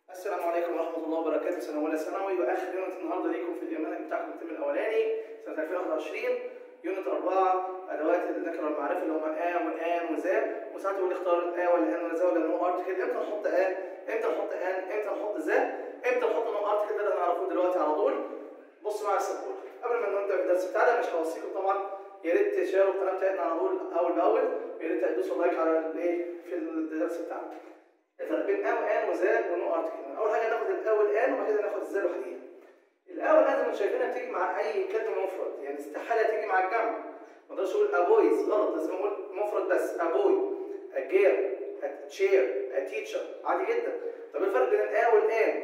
السلام عليكم ورحمة الله وبركاته سنة أولى ثانوي وآخر يونت النهاردة ليكم في البرنامج بتاعكم الترم الأولاني سنة 2021 يونت أربعة أدوات الذكر والمعرفة اللي هما آ وآن وذا وساعات يقول اختار الآ ولا آن ولا ذا ولا نو أرتكل إمتى نحط آ إمتى نحط آن إمتى نحط ذا إمتى نحط نو أرتكل ده اللي هنعرفه دلوقتي على طول بصوا معايا السبورة قبل ما نبدأ في الدرس بتاعنا مش هوصيكم طبعا يا ريت تشاركوا القناة بتاعتنا على طول أول بأول ويا ريت تدوسوا لايك على الإيه في الدرس بتاعنا الفرق بين آ وآن وذا ونو أرتكل أول حاجة ناخد الآ والآن وبعد كده ناخد الذا لوحديها الآ والآن زي ما شايفينها بتيجي مع أي كلمة مفرد يعني استحالة تيجي مع الجمع ما اقدرش اقول ابويز غلط لازم اقول مفرد بس ابوي اجير تشير تيتشر عادي جدا طب الفرق بين الآ والآن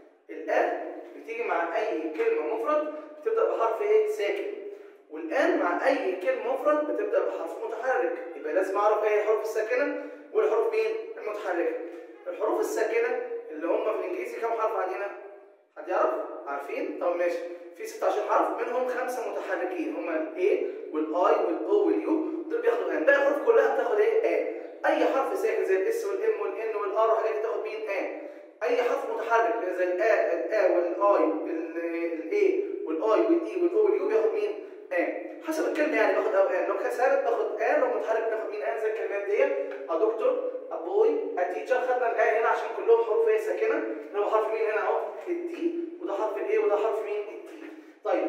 الآ بتيجي مع أي كلمة مفرد بتبدأ بحرف إيه ساكن والآن مع أي كلمة مفرد بتبدأ بحرف متحرك يبقى لازم أعرف إيه الحروف الساكنة والحروف مين المتحركة الحروف الساكنة اللي هم في الإنجليزي كم حرف عندنا؟ حد يعرف؟ عارفين؟ طب ماشي في 16 حرف منهم خمسة متحركين هم ال A والاي والاو واليو دول بياخدوا ان باقي الحروف كلها بتاخد ايه A اي حرف ساكن زي الاس والام والان والار والحاجات دي تاخد مين A اي حرف متحرك زي الا الا والاي الاي والاي والاي والاو واليو بياخد مين A حسب الكلمه يعني باخد او ان لو كان ثابت باخد ان لو متحرك باخد مين ان زي الكلمات ديت ا دكتور ابوي اتيتشر خدنا الان هنا عشان كلهم حروف ايه ساكنه اللي هو حرف مين هنا اهو الدي وده حرف الايه وده حرف مين التي طيب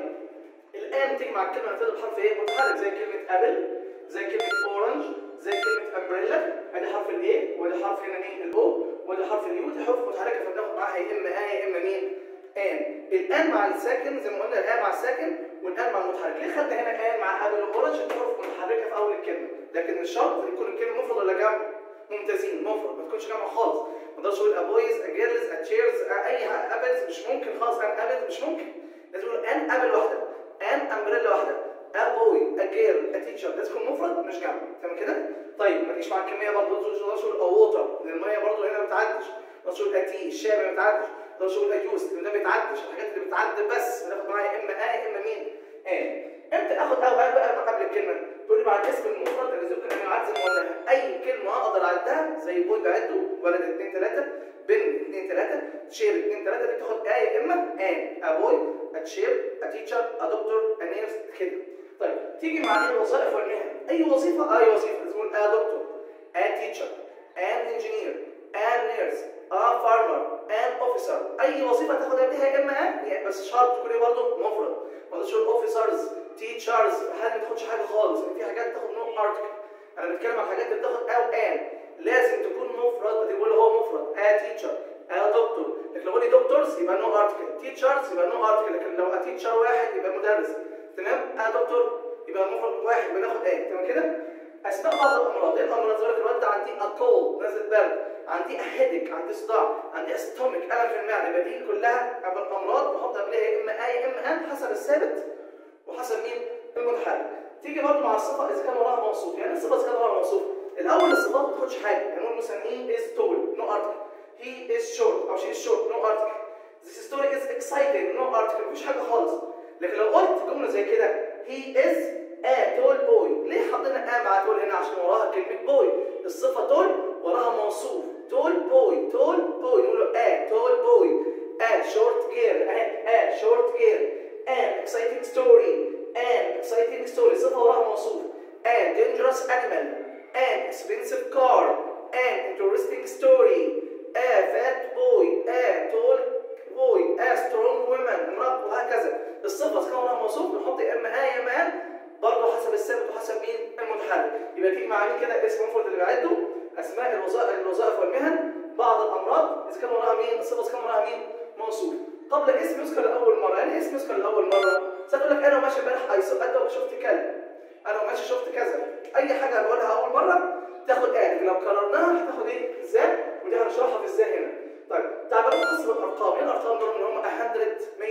الان تيجي مع الكلمه اللي بحرف ايه متحرك زي كلمه ابل زي كلمه اورنج زي كلمه امبريلا ادي حرف الايه وادي حرف هنا مين الاو وادي حرف اليو دي حروف متحركه فبناخد معاها يا اما ا يا اما مين ان الان مع الساكن زي ما قلنا الان مع الساكن والان مع المتحرك ليه خدنا هنا ان مع ابل واورنج دي حروف متحركه في اول الكلمه لكن الشرط يكون الكلمه مفرد ولا جمع ممتازين مفرد ما تكونش جمع خالص ما اقدرش اقول ابويز اجيرلز اتشيرز اي ابلز مش ممكن خالص ان ابل مش ممكن لازم اقول ان ابل واحده ان امبريلا واحده ابوي اجير اتيتشر لازم يكون مفرد مش جمع تمام كده طيب ما تجيش مع الكميه برضه ما تقدرش تقول ووتر لان الميه برضه هنا ما بتعدش ما تقدرش تقول اتي الشاي ما بتعدش ما تقدرش تقول اجوز لان ده ما بيتعدش الحاجات اللي بتعدي بس بناخد معاها يا اما ا يا اما مين ان امتى اخد او ان بقى قبل الكلمه تقول لي مع الاسم المفرد اللي يمكن ان يعد زي ما قلنا اي كلمه اقدر اعدها زي بوي بعده ولد اثنين ثلاثه بن اثنين ثلاثه شير اثنين ثلاثه دي تاخد ا يا اما ان ابوي اتشير اتيتشر ادكتور انيرس كده طيب تيجي مع الوظائف والمهن اي وظيفه اي وظيفه لازم نقول ا دكتور ا تيتشر ان انجينير ان نيرس ا فارمر ان اوفيسر اي وظيفه تاخد قبلها يا اما ان يعني بس شرط تكون ايه برضه مفرد ما تقولش اوفيسرز تيتشرز حاجه ما تاخدش حاجه خالص في حاجات تاخد نو ارتكل انا بتكلم عن حاجات بتاخد او ان لازم تكون مفرد بتقول هو مفرد ا تيتشر ا دكتور لكن لو قولي دكتورز يبقى نو ارتكل تيتشرز يبقى نو ارتكل لكن لو تيتشر واحد يبقى مدرس تمام ا دكتور يبقى المفرد واحد بناخد ايه تمام كده اسماء بعض الامراض ايه الامراض زي الواد ده عندي اكول نزل برد عندي اهيدك عندي صداع عندي استومك الم في المعده يبقى دي كلها امراض بحط قبلها يا اما ا يا اما ان حسب الثابت وحسب مين المتحرك تيجي برضه مع الصفه اذا كان وراها موصوف يعني الصفه اذا كان وراها موصوف الاول الصفات ما بتاخدش حاجه يعني نقول مثلا هي از تول نو ارتكل هي از شورت او شي از شورت نو ارتكل This story is exciting no article مفيش حاجه خالص لكن لو قلت جمله زي كده he is a tall boy ليه حطينا a مع تول هنا عشان وراها كلمه boy الصفه تول وراها موصوف tall boy tall boy نقول له a tall boy a short girl a short girl an exciting story an exciting story صفه وراها موصوف a dangerous animal an expensive car an interesting story a fat boy a tall boy a strong woman امرأة وهكذا الصفة إذا كان وراها موصوف بنحط يا إما آ يا إما آن برضه حسب الثابت وحسب مين المتحرك يبقى تيجي مع مين كده اسم مفرد اللي بعده أسماء الوظائف الوظائف والمهن بعض الأمراض إذا كان وراها مين الصفة إذا كان وراها مين موصوف قبل اسم يذكر لأول مرة يعني اسم يذكر لأول مرة سأقول لك أنا وماشي امبارح أيسر أنت شفت كلب أنا وماشي شفت كذا أي حاجة بقولها أول مرة تاخد آ لكن لو كررناها هتاخد إيه ازاي ودي هنشرحها في ازاي هنا طيب تعبيرات خاصة بالأرقام إيه الأرقام دول اللي هم 100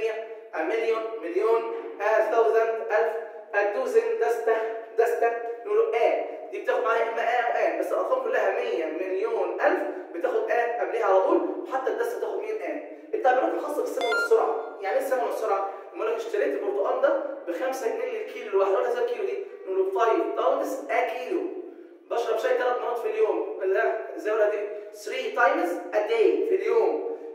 100 مليون مليون 1000 ألف الدوزن دستة دستة نقول آ دي بتاخد معاها إما آ وآن بس الأرقام كلها 100 مليون ألف بتاخد آ قبلها على طول وحتى الدستة تاخد مين آ التعبيرات الخاصة بالثمن والسرعة يعني إيه الثمن والسرعة؟ لما لك اشتريت البرتقال ده ب 5 جنيه للكيلو الواحد ولا 10 كيلو دي نقول له 5 باوندز آ كيلو بشرب شاي ثلاث مرات في اليوم لا ازاي ولا دي 3 تايمز ا داي في اليوم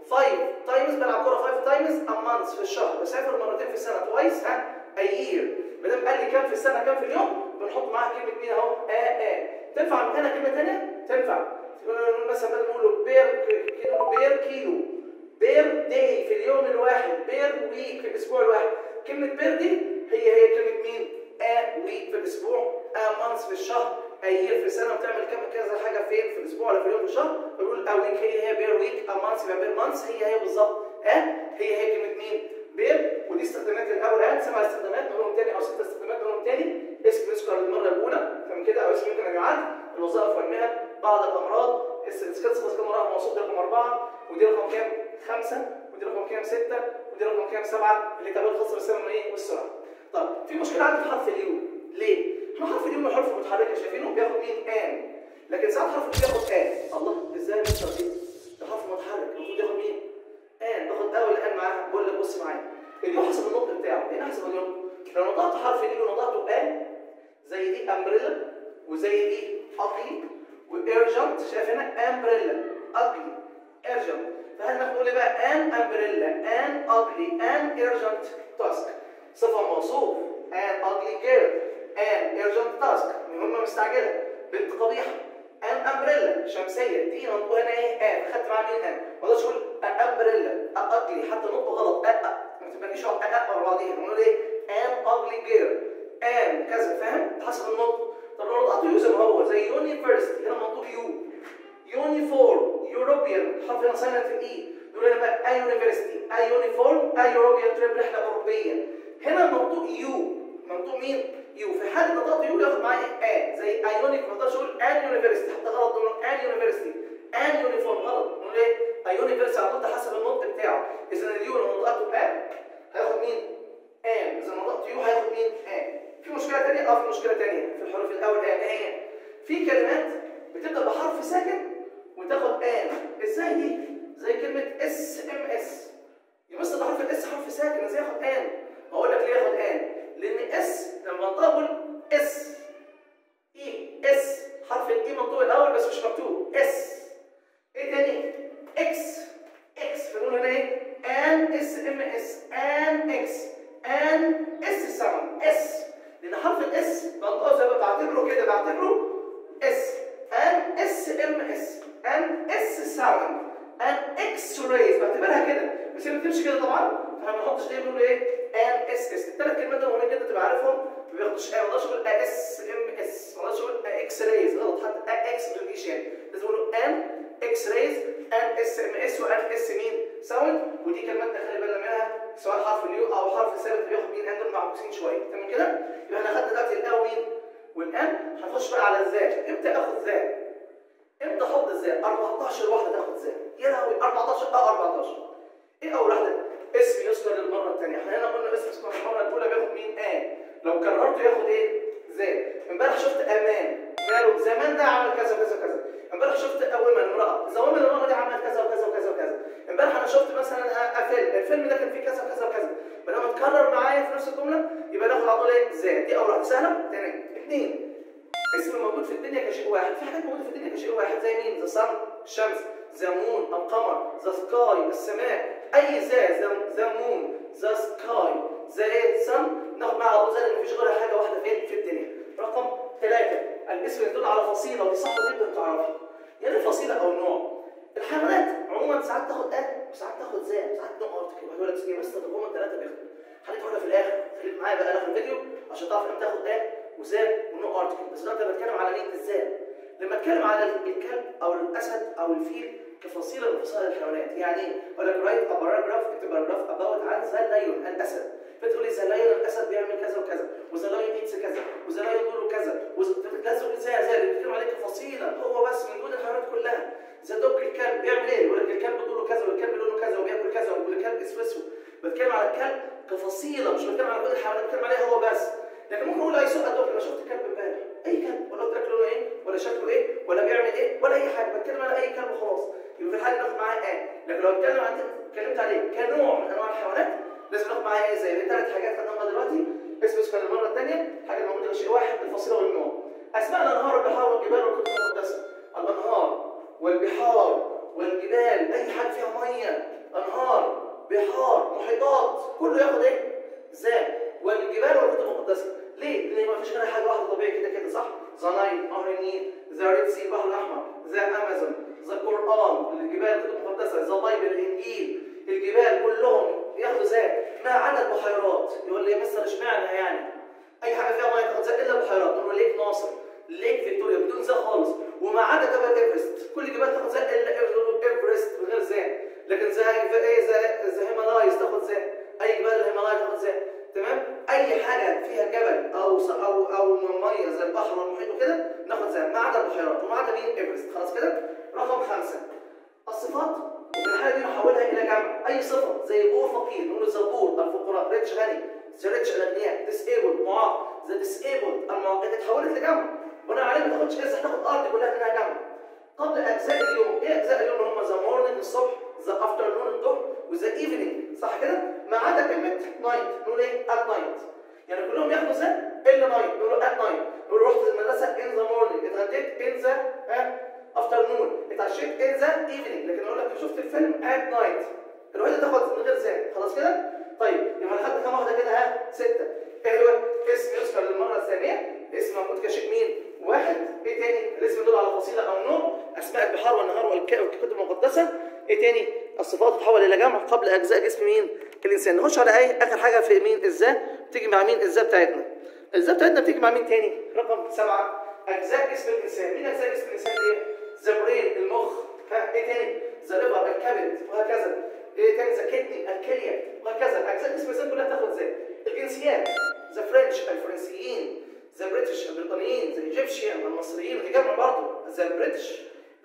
5 تايمز بلعب كوره 5 تايمز ا مانث في الشهر بسافر مرتين في السنه توايس ها ا يير ما دام قال لي كام في السنه كام في اليوم بنحط معاها كلمه مين اهو ا ا تنفع هنا كلمه ثانيه تنفع تقول مثلا بدل ما نقول بير كيلو بير كيلو بير داي في اليوم الواحد بير ويك في الاسبوع الواحد كلمه بير دي هي هي كلمه مين ا ويك في الاسبوع ا مانث في الشهر ايير في السنه وتعمل كم كذا حاجه فين في الاسبوع ولا في اليوم في الشهر بقول ا ويك هي هي بير ويك ا مانث يبقى بير مانث هي هي بالظبط ا هي هي كلمه مين بير ودي استخدامات الاول الان سبع استخدامات نقولهم تاني او ست استخدامات نقولهم تاني اسم يذكر للمره الاولى تمام كده او اسم يمكن يا جماعه الوظائف والمهن بعض الامراض السكيلز كم رقم موصول دي رقم اربعه ودي رقم كام؟ خمسه ودي رقم كام؟ سته ودي رقم كام؟ سبعه اللي تعمل خاصه بالسبب ايه؟ والسرعه. طب في مشكله عندي في حرف اليو ليه؟ احنا حرف اليو من حروف متحركه شايفينه بياخد مين؟ ان لكن ساعات حرف اليو بياخد ان الله ازاي مستر دي؟ ده حرف متحرك المفروض ياخد مين؟ ان باخد اول ان معاه بقول لك بص معايا اليو حسب النطق بتاعه ايه حسب اليو؟ لو نطقت حرف اليو ونطقته ان زي دي امبريلا وزي دي اقلي وارجنت شايف هنا امبريلا اقلي ارجنت فهل نقول ايه بقى ان امبريلا ان اقلي ان ارجنت تاسك صفه موصوف ان اقلي جير ان ارجنت تاسك مهمه مستعجله بنت قبيحه ان امبريلا شمسيه دي نطقها هنا ايه ان خدت معاها مين ان ما اقدرش اقول امبريلا اقلي حتى نطقه غلط أ أ ما تبقاش أ أ ورا بعضيها نقول ايه ان اقلي جير ان كذا فاهم حسب النطق طب لو نطقته يو زي ما هو زي يونيفرستي هنا منطوق يو يونيفورم يوروبيان حرف هنا سايلنت الاي نقول هنا بقى اي يونيفرستي اي يونيفورم اي يوروبيان تريب رحله اوروبيه هنا منطوق يو منطوق مين؟ يو في حاله نطقت يو ياخد معايا ا زي ايونيك ما اقدرش اقول ان يونيفرستي حتى غلط نقول ان يونيفرستي ان يونيفورم غلط نقول ايه؟ ايونيفرستي على طول ده حسب النطق بتاعه اذا اليو لو نطقته ا هياخد مين؟ ان اذا نطقت يو هياخد مين؟ ان في مشكله ثانيه اه في مشكله ثانيه في الحروف الاول ان هي في كلمات بتبدا بحرف ساكن وتاخد ان ازاي دي زي كلمه اس ام اس يمثل حرف الاس حرف ساكن ازاي ياخد ان اقول لك ليه ياخد ان لان اس لما بنطقه اس اي اس حرف الاي منطوق الاول بس مش مكتوب اس ايه تاني اكس اكس فنقول هنا ايه ان اس ام اس ان اكس ان اس ساوند اس لان حرف الاس بنطقه زي ما بعتبره كده بعتبره اس ان اس ام اس ان اس ساوند ان اكس رايز بعتبرها كده بس هي ما بتمشي كده طبعا فاحنا ما نحطش ايه بنقول ايه ان اس اس الثلاث كلمات دول مهمين جدا تبقى عارفهم ما بياخدوش ايه ما اقدرش اقول اس ام اس ما اقدرش اقول اكس رايز غلط حتى اكس ما بتجيش يعني لازم اقول ان اكس رايز ان اس ام اس وان اس مين ساوند ودي كلمات نخلي بالنا منها سواء حرف اليو او حرف ثابت بياخد مين ان دول معكوسين شويه تمام كده يبقى احنا خدنا دلوقتي الا ومين والان هنخش بقى على الذات امتى اخد ذات امتى احط الذات 14 واحده تاخد ذات يا لهوي 14 اه 14 ايه اول واحده اسم يذكر للمره الثانيه احنا هنا قلنا اسم يذكر للمره الاولى بياخد مين ان لو كررته ياخد ايه ذات امبارح شفت امان قالوا زمان ده عمل كذا كذا كذا امبارح شفت اوما امراه زوامل المره دي عمل كذا وكذا وكذا وكذا امبارح انا شفت مثلا فيلم الفيلم ده كان فيه كذا وكذا وكذا فلما اتكرر معايا في نفس الجمله يبقى ناخد على طول ايه ذات دي اول واحده سهله تمام اثنين اسم موجود في الدنيا كشيء واحد في حاجات موجوده في الدنيا كشيء واحد زي مين ذا صن الشمس ذا مون القمر ذا سكاي السماء اي ذا ذا مون ذا سكاي ذا ايه سن ناخد معاها على طول زي مفيش غير حاجه واحده فين في الدنيا رقم ثلاثه الاسم يدل على فصيله ودي صعبه جدا تعرفها يعني فصيله او نوع الحيوانات عموما ساعات تاخد ا وساعات تاخد ذا ساعات نوع ارتكل واحد يقول لك يا مستر طب هما الثلاثه بياخدوا خليك تقولها في الاخر خليك معايا بقى اخر الفيديو عشان تعرف امتى تاخد ا وزاد ونو ارتكل بس دلوقتي انا بتكلم على مين الزاد لما اتكلم على الكلب او الاسد او الفيل كفصيله من فصائل الحيوانات يعني ايه؟ اقول لك رايت ا باراجراف اكتب باراجراف اباوت عن ذا لايون الاسد فتقول لي ذا لايون الاسد بيعمل كذا وكذا وذا لايون ايتس كذا وذا لايون دوله كذا لازم ازاي ازاي بتتكلم عليه كفصيله هو بس من دون الحيوانات كلها ذا دوج الكلب بيعمل ايه؟ يقول لك الكلب دوله كذا والكلب لونه كذا وبياكل كذا والكلب اسود بتكلم على الكلب كفصيله مش بتكلم على كل الحيوانات بتكلم عليه هو بس لكن ممكن اقول اي سؤال دوك انا شفت كلب امبارح اي كلب ولا قلت لك لونه ايه ولا شكله ايه ولا بيعمل ايه ولا اي حاجه بتكلم على اي كلب وخلاص يبقى في الحاله ناخد معاه ايه لكن لو اتكلم عن اتكلمت عليه كنوع من انواع الحيوانات لازم ناخد معاه ايه زي ثلاث حاجات خدناها دلوقتي اسم اسم المره الثانيه حاجه موجوده شيء واحد الفصيله والنوع اسماء الانهار والبحار والجبال والكتب المقدسه الانهار والبحار والجبال اي حاجه فيها ميه انهار بحار محيطات كله ياخد ايه ذا والجبال والكتب المقدسه ليه لان ما فيش غير حاجه واحده طبيعيه كده كده صح ذا نايل نهر النيل ذا ريد سي البحر الاحمر ذا امازون ذا قران الجبال الكتب المقدسه ذا بايبل الانجيل الجبال كلهم ياخدوا ذا ما عدا البحيرات يقول لي يا مستر اشمعنى يعني اي حاجه فيها ميه تاخد ذا الا البحيرات نقول له ليك ناصر ليك فيكتوريا بدون ذا خالص وما عدا جبل ايفرست كل جبال تاخد ذا الا ايفرست من غير ذا لكن ذا ايه ذا ذا هيمالايز تاخد ذا اي جبال الهيمالايا تاخد ذا تمام اي حاجه فيها جبل او او او ميه زي البحر والمحيط وكده ناخد زي ما عدا البحيرات وما عدا مين ايفرست خلاص كده رقم خمسه الصفات وفي الحاله دي نحولها الى جمع اي صفه زي بور فقير نقول ذا بور الفقراء ريتش غني ذا ريتش الاغنياء ديسيبل معاق ذا ديسيبل المعاقين اتحولت لجمع بناء عليه ما تاخدش كده تاخد ارض كلها منها جمع قبل اجزاء اليوم ايه اجزاء اليوم هم ذا مورنينج الصبح ذا افترنون الظهر وذا ايفنينج صح كده ما عدا كلمه نايت نقول ايه ات نايت يعني كلهم ياخدوا ذا الا نايت نقول ات نايت نقول رحت المدرسه ان ذا مورنينج اتغديت ان ذا افترنون اتعشيت ان ذا ايفنينج لكن اقول لك شفت الفيلم ات نايت الوحيده تاخد من غير ذا خلاص كده طيب يبقى خدنا كام واحده كده ها سته ايه هو اسم يذكر للمره الثانيه اسم موجود كشيء مين واحد ايه تاني الاسم يدل على فصيله او نوع اسماء البحار والنهار والكتب المقدسه ايه تاني الصفات تتحول الى جمع قبل اجزاء جسم مين الانسان نخش على ايه اخر حاجه في مين الذا بتيجي مع مين الذا بتاعتنا الذا بتاعتنا بتيجي مع مين تاني رقم سبعه اجزاء جسم الانسان مين اجزاء جسم الانسان دي ذا برين المخ ها ايه تاني ذا ليفر الكبد وهكذا ايه تاني ذا كدني الكليه وهكذا اجزاء جسم الانسان كلها تاخد ذا الجنسيات ذا فرنش الفرنسيين ذا بريتش البريطانيين ذا ايجيبشيان المصريين ودي جمع برضه ذا بريتش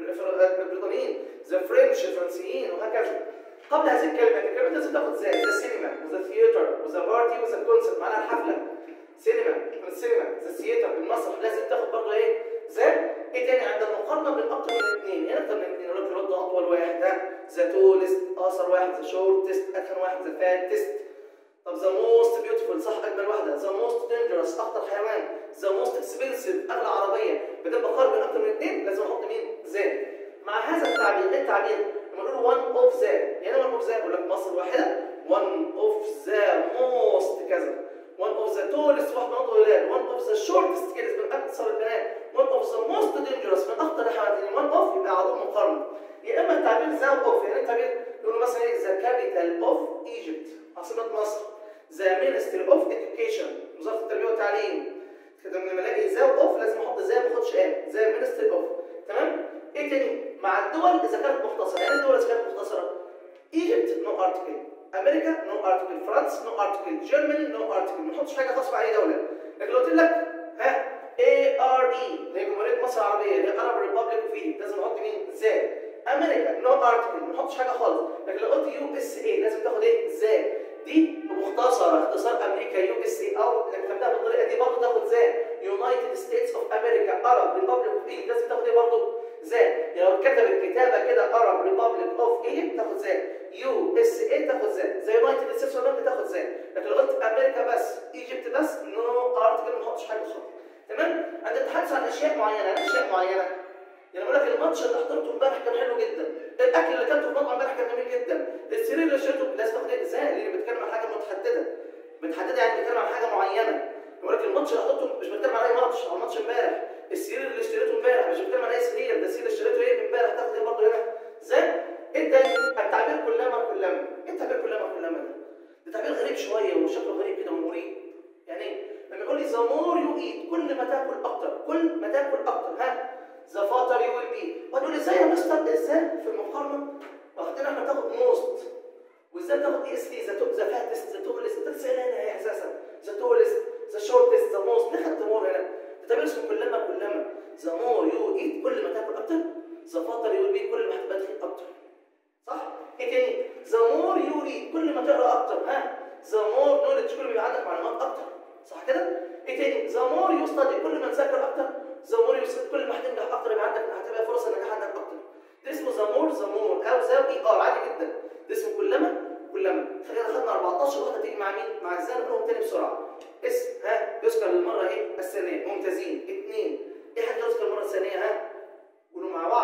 البريطانيين ذا فرنش الفرنسيين وهكذا قبل هذه الكلمات الكلمات لازم تاخد زي ذا سينما وذا ثياتر وذا بارتي وذا كونسرت معناها الحفله سينما من السينما ذا ثياتر المسرح لازم تاخد برضه ايه ذا ايه تاني عند المقارنه بين اكتر من اثنين يعني اكتر من اثنين يقول لك الرد اطول واحد ها ذا تولست اقصر واحد ذا شورتست اتخن واحد ذا فاتست طب ذا موست بيوتيفول صح اجمل واحده ذا موست دينجرس اخطر حيوان ذا موست اكسبنسيف اغلى عربيه بدل بقارن بين اكتر من اثنين لازم احط مين ذا مع هذا التعبير ايه التعبير لما نقول one of the يعني one of the يقول لك مصر واحده one of the most كذا one of the tallest واحد من اطول الولاد one of the shortest كده من اقصر البنات one of the most dangerous من اخطر الحيوانات يعني one of يبقى عدو مقارنه يا اما التعبير ذا اوف يعني التعبير يقولوا مثلا ايه the capital of Egypt عاصمه مصر the ministry of education وزاره التربيه والتعليم كده لما الاقي ذا اوف لازم احط ذا ما اخدش ام ذا ministry of تمام ايه تاني مع الدول اذا كانت مختصره يعني الدول اذا كانت مختصره ايجيبت نو ارتكل امريكا نو ارتكل فرنسا نو ارتكل جيرماني نو ارتكل ما نحطش حاجه خاصه باي دوله لكن لو قلت لك ها اي ار اي اللي هي جمهوريه مصر العربيه اللي هي ارب ريبابليك اوف ايجيبت لازم نحط مين ذا امريكا نو ارتكل ما نحطش حاجه خالص لكن لو قلت يو اس اي لازم تاخد ايه ذا دي مختصره اختصار امريكا يو اس اي او انك كتبتها بالطريقه دي برضه تاخد ذا يونايتد ستيتس اوف امريكا ارب ريبابليك اوف ايجيبت لازم تاخد ايه برضه ذا يعني لو اتكتب الكتابه كده ارب ريبابليك اوف ايجيبت تاخد ذا يو اس اي تاخد ذا زي يونايتد ستيتس اوف امريكا تاخد ذا لكن لو قلت امريكا بس ايجيبت بس نو ارتكل ما نحطش حاجه خالص تمام عند التحدث عن اشياء معينه عن اشياء معينه يعني بقول لك الماتش اللي حضرته امبارح كان حلو جدا الاكل اللي اكلته في المطعم امبارح كان جميل جدا السرير اللي شريته لازم تاخد ازاي لان بتكلم عن حاجه متحدده متحدده يعني بتكلم عن حاجه معينه بقول لك الماتش اللي حضرته مش بتكلم عن اي ماتش او ماتش امبارح السرير اللي اشتريته امبارح مش بتكلم عن اي سرير ده السرير اللي اشتريته ايه امبارح تاخد ايه برضه هنا ازاي انت التعبير كلما كلما ايه التعبير كلما كلما ده ده تعبير غريب شويه وشكله غريب كده ومريب يعني ايه لما يقول لي ذا مور يو ايت كل ما تاكل اكتر كل ما تاكل اكتر ها ذا فاتر يو ويل بي وتقول لي ازاي يا مستر ازاي في المقارنه واخدين احنا بتاخد موست وازاي بتاخد اي اس تي ذا توب ذا فاتست ذا تولست انت لسه هنا ايه اساسا ذا تولست ذا شورتست ذا موست ليه خدت مور هنا ده تعبير اسمه كلما كلما ذا مور يو ايت كل ما تاكل اكتر ذا فاتر يو ويل بي كل ما هتبقى تخين اكتر صح ايه تاني ذا مور يو ريد كل ما تقرا اكتر ها ذا مور نولج كل ما يبقى عندك معلومات اكتر صح كده ايه تاني ذا مور يو ستدي كل ما تذاكر اكتر ذا مور يو كل ما هتنجح اكتر يبقى عندك هتبقى فرص النجاح عندك اكتر ده اسمه ذا مور ذا مور او ذا اي ار عادي جدا ده اسمه كلما كلما خلينا خدنا 14 واحده تيجي مع مين مع ازاي نقولهم تاني بسرعه اسم ها يذكر للمره ايه الثانيه ممتازين اثنين ايه حاجه يذكر المره الثانيه ها قولوا مع بعض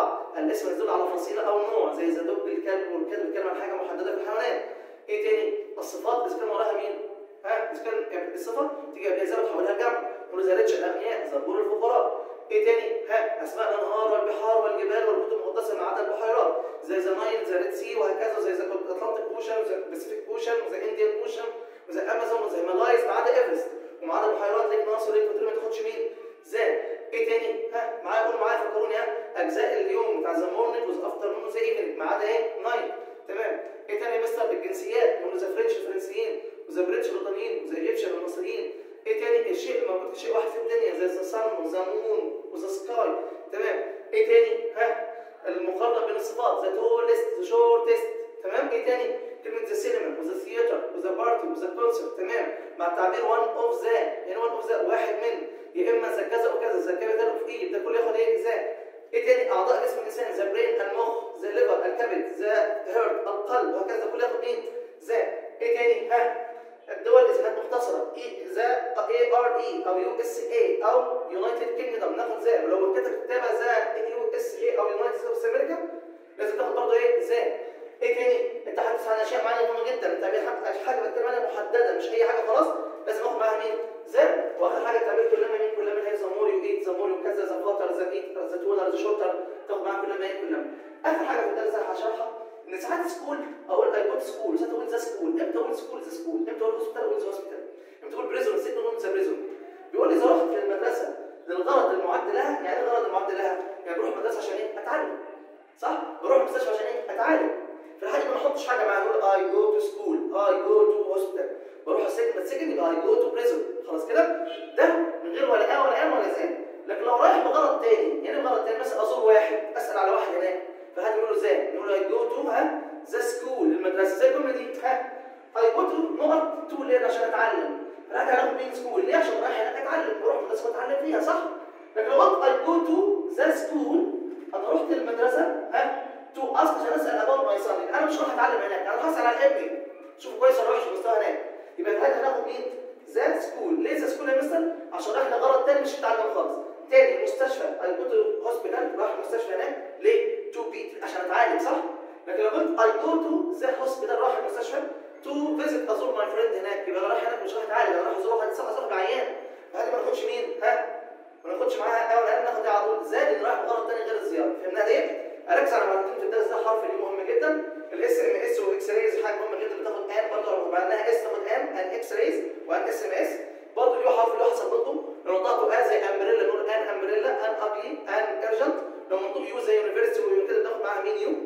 الاسم يدل على فصيله او نوع زي ذا دوج الكلب والكلب بيتكلم عن حاجه محدده في الحيوانات ايه تاني الصفات اذا كان وراها مين ها اذا كان الصفه تيجي قبلها زي ما تحولها لجمع نقول ذا ريتش الاغنياء زبور الفقراء ايه تاني ها اسماء الانهار والبحار والجبال والكتب المقدسه ما عدا البحيرات زي ذا نايل ذا ريد سي وهكذا زي ذا اتلانتيك اوشن وذا باسيفيك اوشن وذا انديان اوشن وزي امازون وزي مالايز ما عدا ايفرست وما عدا البحيرات ليك ناصر ليك ما تاخدش مين زاد ايه تاني ها معايا قولوا معايا فكروني ها اجزاء اليوم بتاع ذا مورنينج وذا افتر نون وذا ايفنينج ما عدا ايه نايت تمام ايه تاني يا مستر بالجنسيات نقول ذا فرنش الفرنسيين وذا بريتش الوطنيين وذا ايجيبشن المصريين ايه تاني الشيء الموجود شيء واحد في الدنيا زي ذا سان وذا مون وذا سكاي تمام ايه تاني ها المقارنه بين الصفات ذا تولست ذا شورتست تمام ايه تاني كلمه ذا سينما وذا ثياتر وذا بارتي وذا كونسرت تمام مع التعبير وان اوف ذا يعني وان اوف ذا واحد من يا اما ذا كذا وكذا ذا كذا اوف ايه ده كله ياخد ايه ذا ايه تاني اعضاء جسم الانسان ذا برين المخ ذا ليفر الكبد ذا هيرت القلب وهكذا كله ياخد مين ذا ايه تاني ها الدول اذا كانت مختصره ايه ذا اي ار اي او يو اس اي او يونايتد كينجدم ناخد ذا ولو كتب كتابه ذا يو اس اي او يونايتد ستيتس امريكا لازم تاخد برضه ايه ذا ايه تاني انت هتدرس عن اشياء معينه مهمه جدا التعبير حاجه بتكلم عنها محدده مش اي حاجه خلاص لازم اخد معاها مين ذا واخر حاجه التعبير كلها مين كلها من هي زاموري وايت زاموري وكذا ذا فلاتر ذا ايت ذا تونر ذا شورتر تاخد معاها كلها ايه كلها اخر حاجه في الدرس اللي هشرحها ان ساعات سكول اقول اي جوت سكول ساعات اقول ذا سكول امتى اقول سكول ذا سكول امتى اقول هوسبيتال اقول ذا هوسبيتال امتى اقول بريزون نسيت نقول ذا بريزون بيقول لي اذا رحت في المدرسه للغرض المعد لها يعني ايه الغرض المعد لها؟ يعني بروح المدرسه عشان ايه؟ اتعلم صح؟ بروح المستشفى عشان ايه؟ اتعالج في الحاجه ما نحطش حاجه معاها نقول اي جو تو سكول اي جو تو هوسبيتال بروح السجن بتسجن يبقى اي جو تو بريزون خلاص كده ده من غير ولا اه ولا ان ولا زين لكن لو رايح بغرض تاني يعني بغرض تاني مثلا ازور واحد اسال على واحد هناك فحد يقول له ازاي؟ يقول له اي جو تو ها ذا سكول المدرسه زي الجمله دي ها اي جو تو نقط تو ليه عشان اتعلم انا هاخد مين سكول ليه عشان رايح هناك اتعلم بروح المدرسه واتعلم فيها صح؟ لكن لو قلت اي جو تو ذا سكول انا رحت المدرسه ها تو اصل عشان اسال ابواب ما يصلي انا مش رايح اتعلم هناك انا هسال على ابني شوف كويس ولا وحش مستوى هناك يبقى في هناخد مين ذا سكول ليه ذا سكول يا مستر عشان رايح لغرض تاني مش التعلم خالص تاني المستشفى اي جو تو هوسبيتال رايح المستشفى هناك ليه تو بي عشان اتعالج صح لكن لو قلت اي جو تو ذا هوسبيتال رايح المستشفى تو فيزيت ازور ماي فريند هناك يبقى انا رايح هناك مش رايح اتعالج انا رايح ازور واحد صاحب عيان فهذه ما ناخدش مين ها ما ناخدش معاها اول لان ناخد على طول زاد اللي رايح بغرض تاني غير الزياره فهمنا ليه؟ اركز على معلومتين في الدرس ده حرف اللي مهم جدا الاس ام اس والاكس رايز حاجه مهمه جدا بتاخد ان برضه بعد لها اس تاخد ان ان اكس رايز وان اس ام اس برضه له حرف له حسب نطقه لو نطقته ا زي امبريلا نقول ان امبريلا ان اجلي ان ارجنت لو منطوق يو زي يونيفرستي وكده بناخد معاها مين يو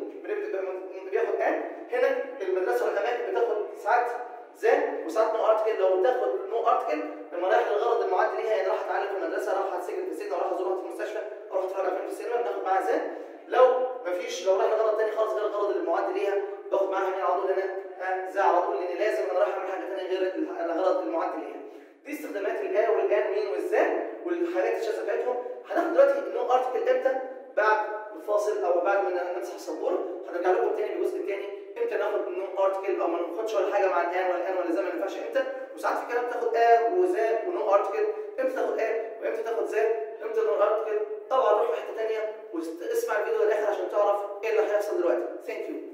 بياخد ان هنا المدرسه والاماكن بتاخد ساعات ذات وساعات نو ارتكل لو تاخد نو ارتكل لما رايح للغرض المعد ليها يعني راح اتعلم في المدرسه راح اتسجن في السجن او راح ازور واحد في المستشفى او راح اتفرج على فيلم في السينما بناخد معاها ذات لو مفيش لو رايح لغرض تاني خالص غير الغرض اللي المعد ليها باخد معاها مين على طول هنا ذا على طول لان لازم انا رايح اعمل حاجه ثانيه غير الغرض المعد ليها دي استخدامات الآ والآن مين والذا والحالات الشاذة بتاعتهم هناخد دلوقتي نو ارتكل امتى بعد الفاصل او بعد ما نمسح السبوره هنرجع لكم تاني الجزء الثاني امتى ناخد نو ارتكل او ما ناخدش ولا حاجه مع الان ولا الان ولا زي ما ينفعش امتى وساعات في كلام تاخد ا وذا ونو ارتكل امتى تاخد ا وامتى تاخد ذا امتى نو ارتكل طبعا روح في حته ثانيه واسمع الفيديو للاخر عشان تعرف ايه اللي هيحصل دلوقتي ثانك يو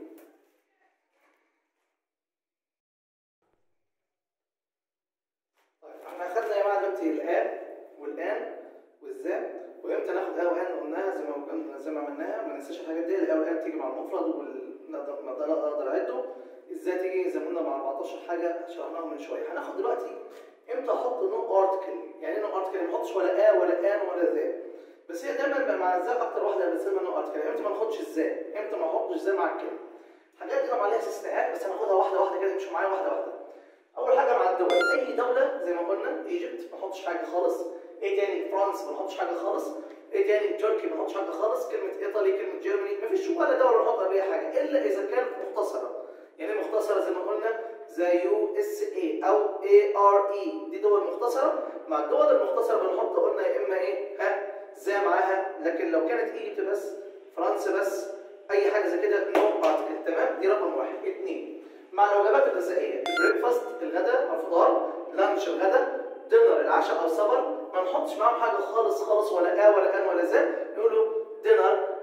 احنا اخدنا يا جماعه دلوقتي الان والان والذا وامتى ناخد ا وان قلناها زي ما قلنا زي ما عملناها ما ننساش الحاجات دي الان والان تيجي مع المفرد والنقدر اقدر اعده ازاي تيجي زي ما قلنا مع 14 حاجه شرحناهم من شويه هناخد دلوقتي امتى احط نو ارتكل يعني ايه نو ارتكل ما احطش ولا ا ولا ان ولا ذا بس هي دايما مع الذا اكتر واحده اللي بتسمى نو ارتكل امتى ما ناخدش الذا امتى ما احطش ذا مع الكلمه الحاجات دي طبعا عليها استثناءات بس هناخدها واحده واحده كده نمشي معايا واحده واحده اول حاجه مع الدول اي دوله زي ما قلنا ايجيبت ما نحطش حاجه خالص ايه تاني فرنسا ما نحطش حاجه خالص ايه تاني تركي ما نحطش حاجه خالص كلمه ايطالي كلمه جيرماني ما فيش ولا دوله نحط عليها حاجه الا اذا كانت مختصره يعني مختصره زي ما قلنا زي يو اس اي او اي ار اي دي دول مختصره مع الدول المختصره بنحط قلنا يا اما ايه ها زي معاها لكن لو كانت ايجيبت بس فرنسا بس اي حاجه زي كده نو ارتكل تمام دي رقم واحد اثنين مع الوجبات الغذائيه البريكفاست الغداء الفطار لانش الغداء دينر العشاء او السفر ما نحطش معاهم حاجه خالص خالص ولا ا ولا ان ولا ذا نقولوا دينر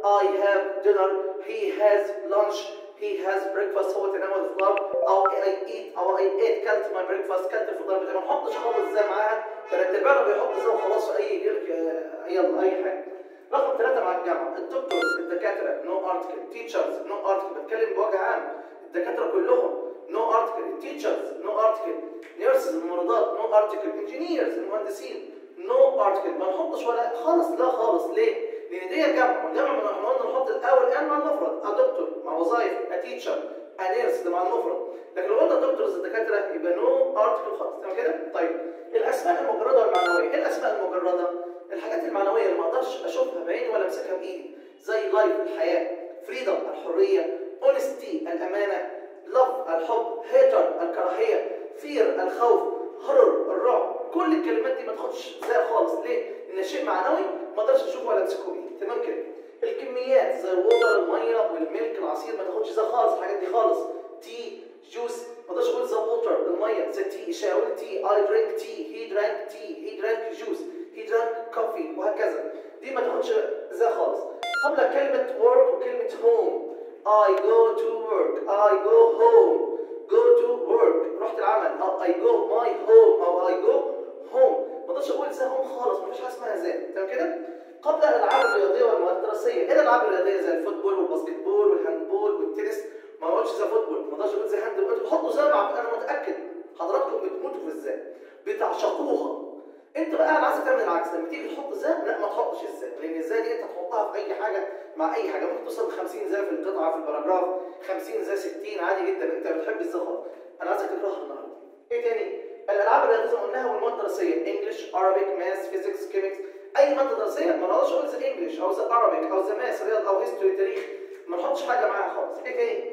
I have dinner he has lunch he has breakfast هو تناول الفطار او I eat او I ate كلت my breakfast كلت الفطار بتاعي ما نحطش خالص زي معاها ثلاث ارباعنا بيحط زي وخلاص في اي يجي لك آه، يلا اي حاجه رقم ثلاثة مع الجامعة الدكتورز الدكاترة نو ارتكل تيتشرز نو ارتكل بتكلم بوجه عام الدكاترة كلهم نو ارتكل التيتشرز نو ارتكل نيرسز الممرضات نو ارتكل انجينيرز المهندسين نو ارتكل ما نحطش ولا خالص لا خالص ليه؟ لان دي جامعة والجامعة من احنا قلنا نحط الاول ان مع المفرد ا دكتور مع وظائف ا تيتشر ا نيرس ده مع المفرد لكن لو قلنا دكتورز الدكاترة يبقى نو ارتكل خالص تمام كده؟ طيب الاسماء المجردة والمعنوية ايه الاسماء المجردة؟ الحاجات المعنوية اللي ما اقدرش اشوفها بعيني ولا امسكها بايدي زي لايف الحياة فريدم الحرية اونستي الامانة لاف الحب هيتر الكراهية فير الخوف هرر الرعب كل الكلمات دي ما تاخدش زي خالص ليه؟ لان شيء معنوي ما اقدرش اشوفه ولا امسكه بايدي تمام كده الكميات زي الوتر الميه والميلك العصير ما تاخدش زي خالص الحاجات دي خالص تي جوس ما اقدرش اقول زي ووتر الميه زي تي شاول تي اي درينك تي هي درانك تي هي درانك جوس هي درانك كوفي وهكذا دي ما تاخدش زي خالص قبل كلمه work وكلمه home I go to work I go home go to work رحت العمل أو I go my home أو I go home ما اقدرش اقول زي home خالص مفيش حاجه اسمها زي تمام كده قبل الالعاب الرياضيه والمواد الدراسيه ايه الالعاب الرياضيه زي الفوتبول والباسكتبول والهاندبول والتنس ما اقولش زي فوتبول ما اقدرش اقول زي هاندبول انتوا بتحطوا زي مع انا متاكد حضراتكم بتموتوا في ازاي بتعشقوها انت بقى انا عايزك تعمل العكس لما تيجي تحط ازاي لا ما تحطش ازاي لان ازاي دي انت تحطها في اي حاجه مع اي حاجه ممكن توصل ل 50 زي في القطعه في الباراجراف 50 زي 60 عادي جدا انت بتحب ازاي خالص انا عايزك تكرهها النهارده ايه تاني الالعاب الرياضيه زي ما قلناها والمواد الدراسيه انجلش عربيك ماث فيزيكس كيميكس اي ماده دراسيه ما نقدرش اقول زي انجلش او زي عربيك او زي ماث رياضه او هيستوري تاريخ ما نحطش حاجه معاها خالص ايه تاني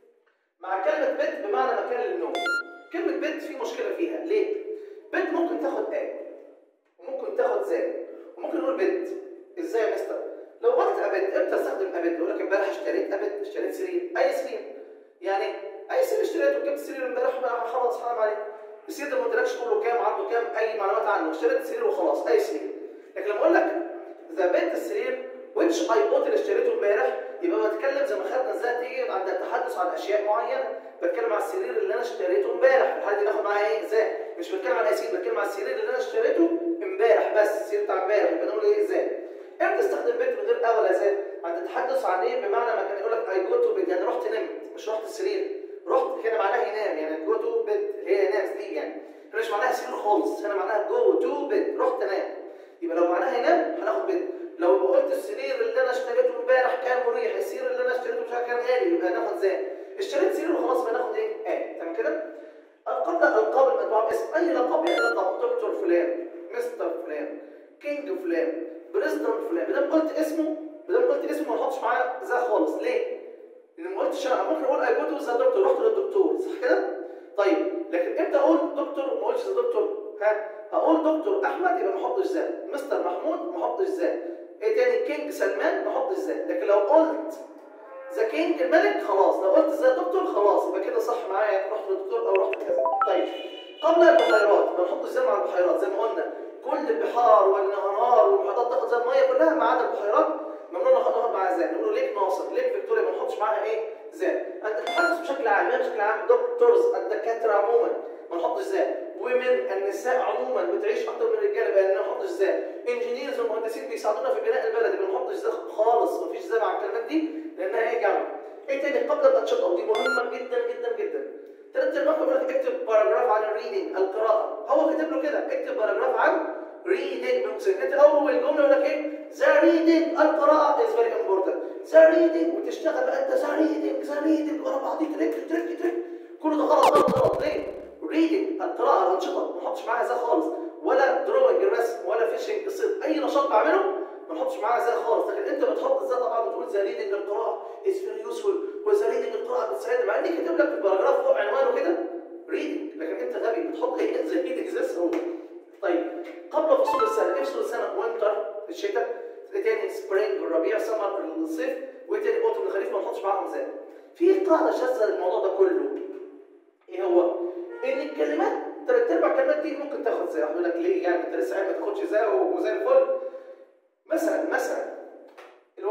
مع كلمه بيت بمعنى مكان للنوم كلمه بيت في مشكله فيها ليه بيت ممكن تاخد ايه وممكن تاخد زي وممكن نقول بيت ازاي يا مستر لو قلت ابد امتى استخدم ابد يقول لك امبارح اشتريت ابد اشتريت سرير اي سرير يعني اي سرير اشتريته جبت سرير امبارح بقى خلاص حرام عليك السرير ده ما قلتلكش كله كام عرضه كام اي معلومات عنه اشتريت سرير وخلاص اي سرير لكن لما اقول لك ذا بيت السرير which اي بوت اللي اشتريته امبارح يبقى بتكلم زي ما خدنا ازاي تيجي عند التحدث عن اشياء معينه بتكلم على السرير اللي انا اشتريته امبارح الحاله دي باخد معاها ايه ازاي مش بتكلم على الاسير بتكلم على السرير اللي انا اشتريته امبارح بس السرير بتاع امبارح يبقى نقول ايه ازاي امتى استخدم بيت من غير اول ازاي عند التحدث عن ايه بمعنى ما كان يقول لك اي جو تو بيت يعني رحت نمت مش رحت السرير رحت هنا معناها ينام يعني جو تو بيت هي ينام سليب يعني هنا مش معناها سرير خالص هنا معناها جو تو بيت رحت انام يبقى لو معناها ينام هناخد بيت لو قلت السرير اللي انا اشتريته امبارح كان مريح السرير اللي انا اشتريته مش عارف كان غالي يبقى هناخد زي اشتريت سرير وخلاص بناخد ايه اه تمام كده قبل القاب المتبوعه باسم اي لقب يعني لقب دكتور فلان مستر فلان كينج فلان بريزدنت فلان بدل قلت اسمه بدل قلت اسمه ما نحطش معاه ذا خالص ليه لان ما قلتش انا ممكن اقول اي جو تو ذا دكتور رحت للدكتور صح كده طيب لكن امتى اقول دكتور ما اقولش ذا دكتور ها اقول دكتور احمد يبقى ما احطش ذا مستر محمود ما احطش ذا ايه تاني كينج سلمان ما احطش ذا لكن لو قلت ذا كينج الملك خلاص لو قلت ذا دكتور خلاص يبقى كده صح معايا رحت للدكتور او رحت كذا طيب قبل البحيرات ما نحط ازاي مع البحيرات زي ما قلنا كل البحار والانهار والمحيطات تاخد زي الميه كلها ما عدا البحيرات ممنوع ناخد ناخد معاها زي نقول ليك ناصر ليك فيكتوريا ما نحطش معاها ايه زي انت تتحدث بشكل عام يعني بشكل عام دكتورز الدكاتره عموما ما نحطش زي ومن النساء عموما بتعيش اكتر من الرجاله بقى ما نحطش زي انجينيرز والمهندسين بيساعدونا في بناء البلد ما نحطش زي خالص ما فيش زي مع الكلمات دي لانها ايه جامعه ايه تاني قبل الانشطه ودي مهمه جدا جدا جدا ثلاث ارباع بيقول لك اكتب باراجراف عن الريدنج القراءه هو كاتب له كده اكتب باراجراف عن ريدنج انت اول جمله يقول لك ايه ذا ريدنج القراءه از فيري امبورتنت ذا ريدنج وتشتغل بقى انت ذا ريدنج ذا ريدنج ورا بعض ترك ترك ترك كله ده غلط غلط غلط ليه؟ ريدنج القراءه الانشطه ما نحطش معاها ذا خالص ولا دروينج الرسم ولا فيشنج الصيد اي نشاط بعمله ما نحطش معاها ذا خالص لكن انت بتحط ذا طبعا بتقول ذا ريدنج القراءه از فيري يوسفول وذا ريدنج القراءه بتساعدني مع اني كاتب لك في الباراجراف فوق عنوانه كده ريدنج لكن انت غبي بتحط ايه ذا ريدنج ذا طيب قبل فصول السنه ايه فصول السنه وينتر الشتاء ايه تاني سبرينج والربيع سمر الصيف وايه تاني اوتوم الخريف ما نحطش معاهم زي في قاعده شاذه للموضوع ده كله ايه هو ان الكلمات ثلاث ارباع الكلمات دي ممكن تاخد زي اقول لك ليه يعني انت لسه قاعد ما تاخدش زي وزي الفل مثلا مثلا الوجبات ما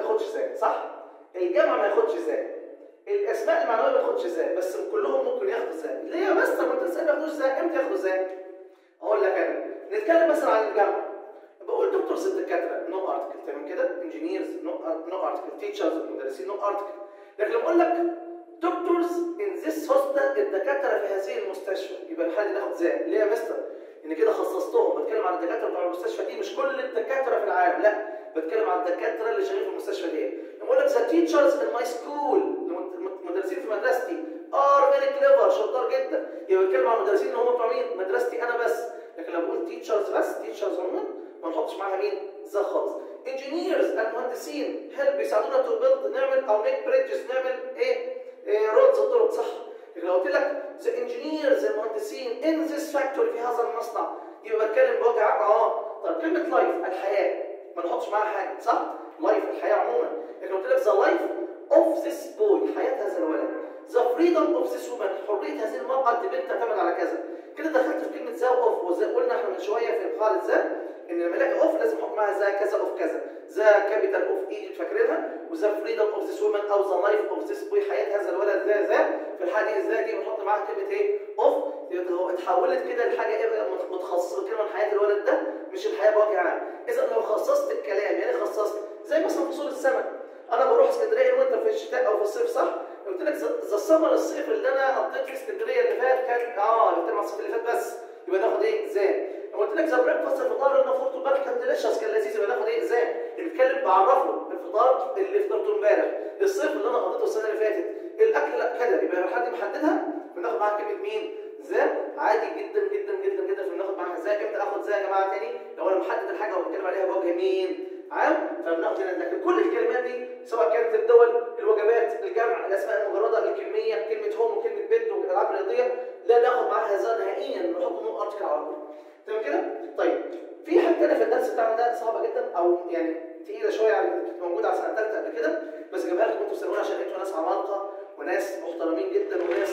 ياخدش زي صح الجمع ما ياخدش زي الاسماء المعنويه ما تاخدش ازاي بس كلهم ممكن ياخدوا ازاي ليه يا مستر ما انت لسه ما ياخدوش ازاي امتى ياخدوا ازاي اقول لك انا نتكلم مثلا عن الجامعه بقول دكتور ست دكاتره نو ارتكل تمام كده انجينيرز نو ارتكل تيتشرز مدرسين نو ارتكل لكن لما اقول لك دكتورز ان ذيس هوسبيتال الدكاتره في هذه المستشفى يبقى الحاله دي ناخد ازاي ليه يا مستر ان كده خصصتهم بتكلم عن الدكاتره بتوع المستشفى دي مش كل الدكاتره في العالم لا بتكلم عن الدكاتره اللي شغالين في المستشفى دي لما اقول لك ذا تيتشرز ان ماي سكول المدرسين في مدرستي ار فيري كليفر شطار جدا يبقى بتكلم عن المدرسين اللي هم بتوع مين مدرستي انا بس لكن لو بقول تيتشرز بس تيتشرز عموما ما نحطش معاها مين ذا خالص انجينيرز المهندسين هيلب بيساعدونا تو بيلد نعمل او ميك بريدجز نعمل ايه, إيه رودز طرق صح لكن لو قلت لك ذا انجينيرز المهندسين ان ذيس فاكتوري في هذا المصنع يبقى بتكلم بوجه عام اه طب كلمه لايف الحياه ما نحطش معاها حاجه صح لايف الحياه عموما لكن قلت لك ذا لايف اوف ذيس بوي حياه هذا الولد ذا فريدم اوف ذيس وومن حريه هذه المراه دي بنت تعتمد على كذا كده دخلت في كلمه ذا اوف وزي قلنا احنا من شويه في قاعده ذا ان لما الاقي اوف لازم احط معاها ذا كذا اوف كذا ذا كابيتال اوف ايجيبت فاكرينها وذا فريدم اوف ذيس وومن او ذا لايف اوف ذيس بوي حياه هذا الولد ذا ذا في الحاله دي ذا دي بنحط معاها كلمه ايه اوف يبقى هو اتحولت كده لحاجه ايه متخصصه بتكلم عن حياه الولد ده مش الحياه بوجه عام اذا لو خصصت الكلام يعني خصصت زي مثلا فصول السنه انا بروح اسكندريه وانت في الشتاء او في الصيف صح قلت لك ذا السمر الصيف اللي انا قضيت في اسكندريه اللي فات كان اه بتكلم عن الصيف اللي فات بس يبقى ناخد ايه ازاي لو قلت لك ذا بريكفاست الفطار اللي فطرته امبارح كان ديليشس كان لذيذ يبقى ناخد ايه ازاي بنتكلم بعرفه الفطار اللي فطرته امبارح الصيف اللي انا قضيته السنه اللي فاتت الاكل لا كده يبقى لو حد محددها بناخد معاها كلمه مين ذا عادي جدا جدا جدا جدا بناخد معاها ذا امتى اخد ذا يا جماعه تاني لو انا محدد الحاجه وبتكلم عليها بوجه مين عام فبناخد هنا لكن كل الكلمات دي سواء كانت الدول الوجبات الجمع الاسماء المجرده الكميه كلمه هوم وكلمه بنت والالعاب الرياضيه لا ناخد معاها ذا نهائيا نحط نو ارتكل على طول تمام كده طيب في حاجه تانية في الدرس بتاعنا ده صعبه جدا او يعني تقيله شويه على كانت موجوده على سنه ثالثه قبل كده بس جايبها لكم انتوا ثانويه عشان انتوا ناس عمالقه وناس محترمين جدا وناس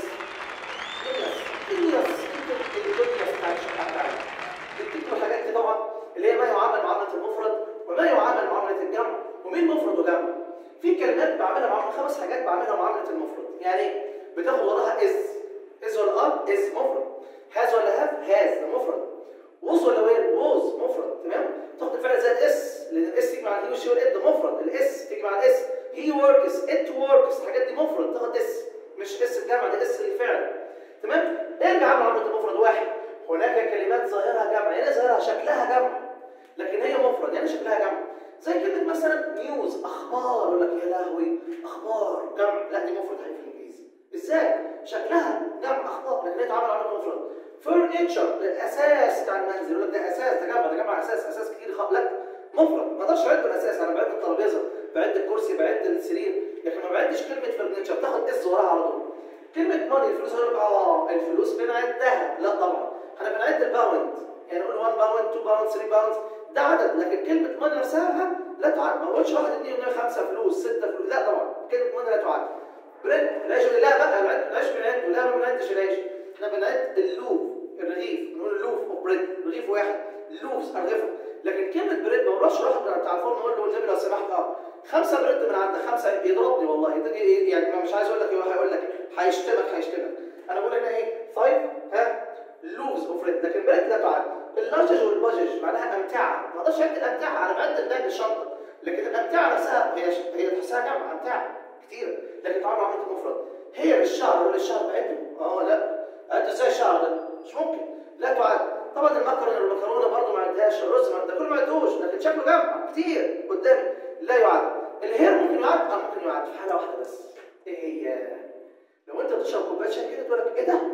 الناس الناس الدنيا بتاعت الشقه بتاعتنا بتكتبوا الحاجات دي طبعا اللي هي ما يعامل معامله المفرد وما يعامل معامله الجمع ومين مفرد وجمع في كلمات بعملها معامله خمس حاجات بعملها معامله المفرد يعني بتاخد وراها از از ولا ار از مفرد هاز ولا هاف هاز ده مفرد ووز ولا وير ووز مفرد تمام تاخد الفعل زي الاس لان الاس تيجي مع الهي والشي والات ده مفرد الاس تيجي مع الاس هي وركس ات وركس الحاجات دي مفرد تاخد اس مش اس الجمع ده اس الفعل تمام ارجع على معامله المفرد واحد هناك كلمات ظاهرها جمع يعني ظاهرها شكلها جمع لكن هي مفرد يعني شكلها جمع زي كلمه مثلا نيوز اخبار يقول لك يا لهوي اخبار جمع لا دي مفرد هي في الانجليزي ازاي شكلها جمع اخبار لكن هي اتعمل على مفرد فرنيتشر الاساس بتاع المنزل يقول لك ده اساس ده جمع ده جمع اساس اساس كتير خ... لا مفرد ما اقدرش اعد الاساس انا بعد الترابيزه بعد الكرسي بعد السرير لكن ما بعدش كلمه فرنيتشر تاخد اس وراها على طول كلمه ماني الفلوس يقول لك اه الفلوس بنعدها لا طبعا احنا بنعد الباوند يعني نقول 1 باوند 2 باوند 3 باوند ده عدد لكن كلمه ماني نفسها لا تعد ما اقولش 1 2 5 فلوس 6 فلوس لا طبعا كلمه ماني لا تعد بريد العيش لا بقى العيش بنعد لا ما بنعدش العيش احنا بنعد اللوف الرغيف نقول لوف اوف بريد رغيف واحد لوفز ارغفه لكن كلمه بريد ما نروحش واحد بتاع الفرن نقول له النبي لو سمحت اه خمسه بريد من عندك خمسه يضربني والله يعني مش عايز اقول لك ايه هيقول لك هيشتمك هيشتمك انا بقول هنا ايه 5 ها لوز اوف ريد لكن بريد لا تعد اللجج والبجج معناها امتعه ما اقدرش اعد الامتعه انا بعد الباقي الشنطه لكن الامتعه نفسها هي هي تحسها جمع امتعه كتير لكن تعامل مع المفرد هي بالشعر اقول الشعر بعده اه لا قد ازاي الشعر ده مش ممكن لا تعد طبعا المكرونه والمكرونه برضه ما عدهاش الرز ما ده كله ما عدهوش لكن شكله جمع كتير قدامي لا يعد الهير ممكن يعد اه ممكن يعد في حاله واحده بس ايه هي لو انت بتشرب كوبايه شاي كده تقول لك ايه ده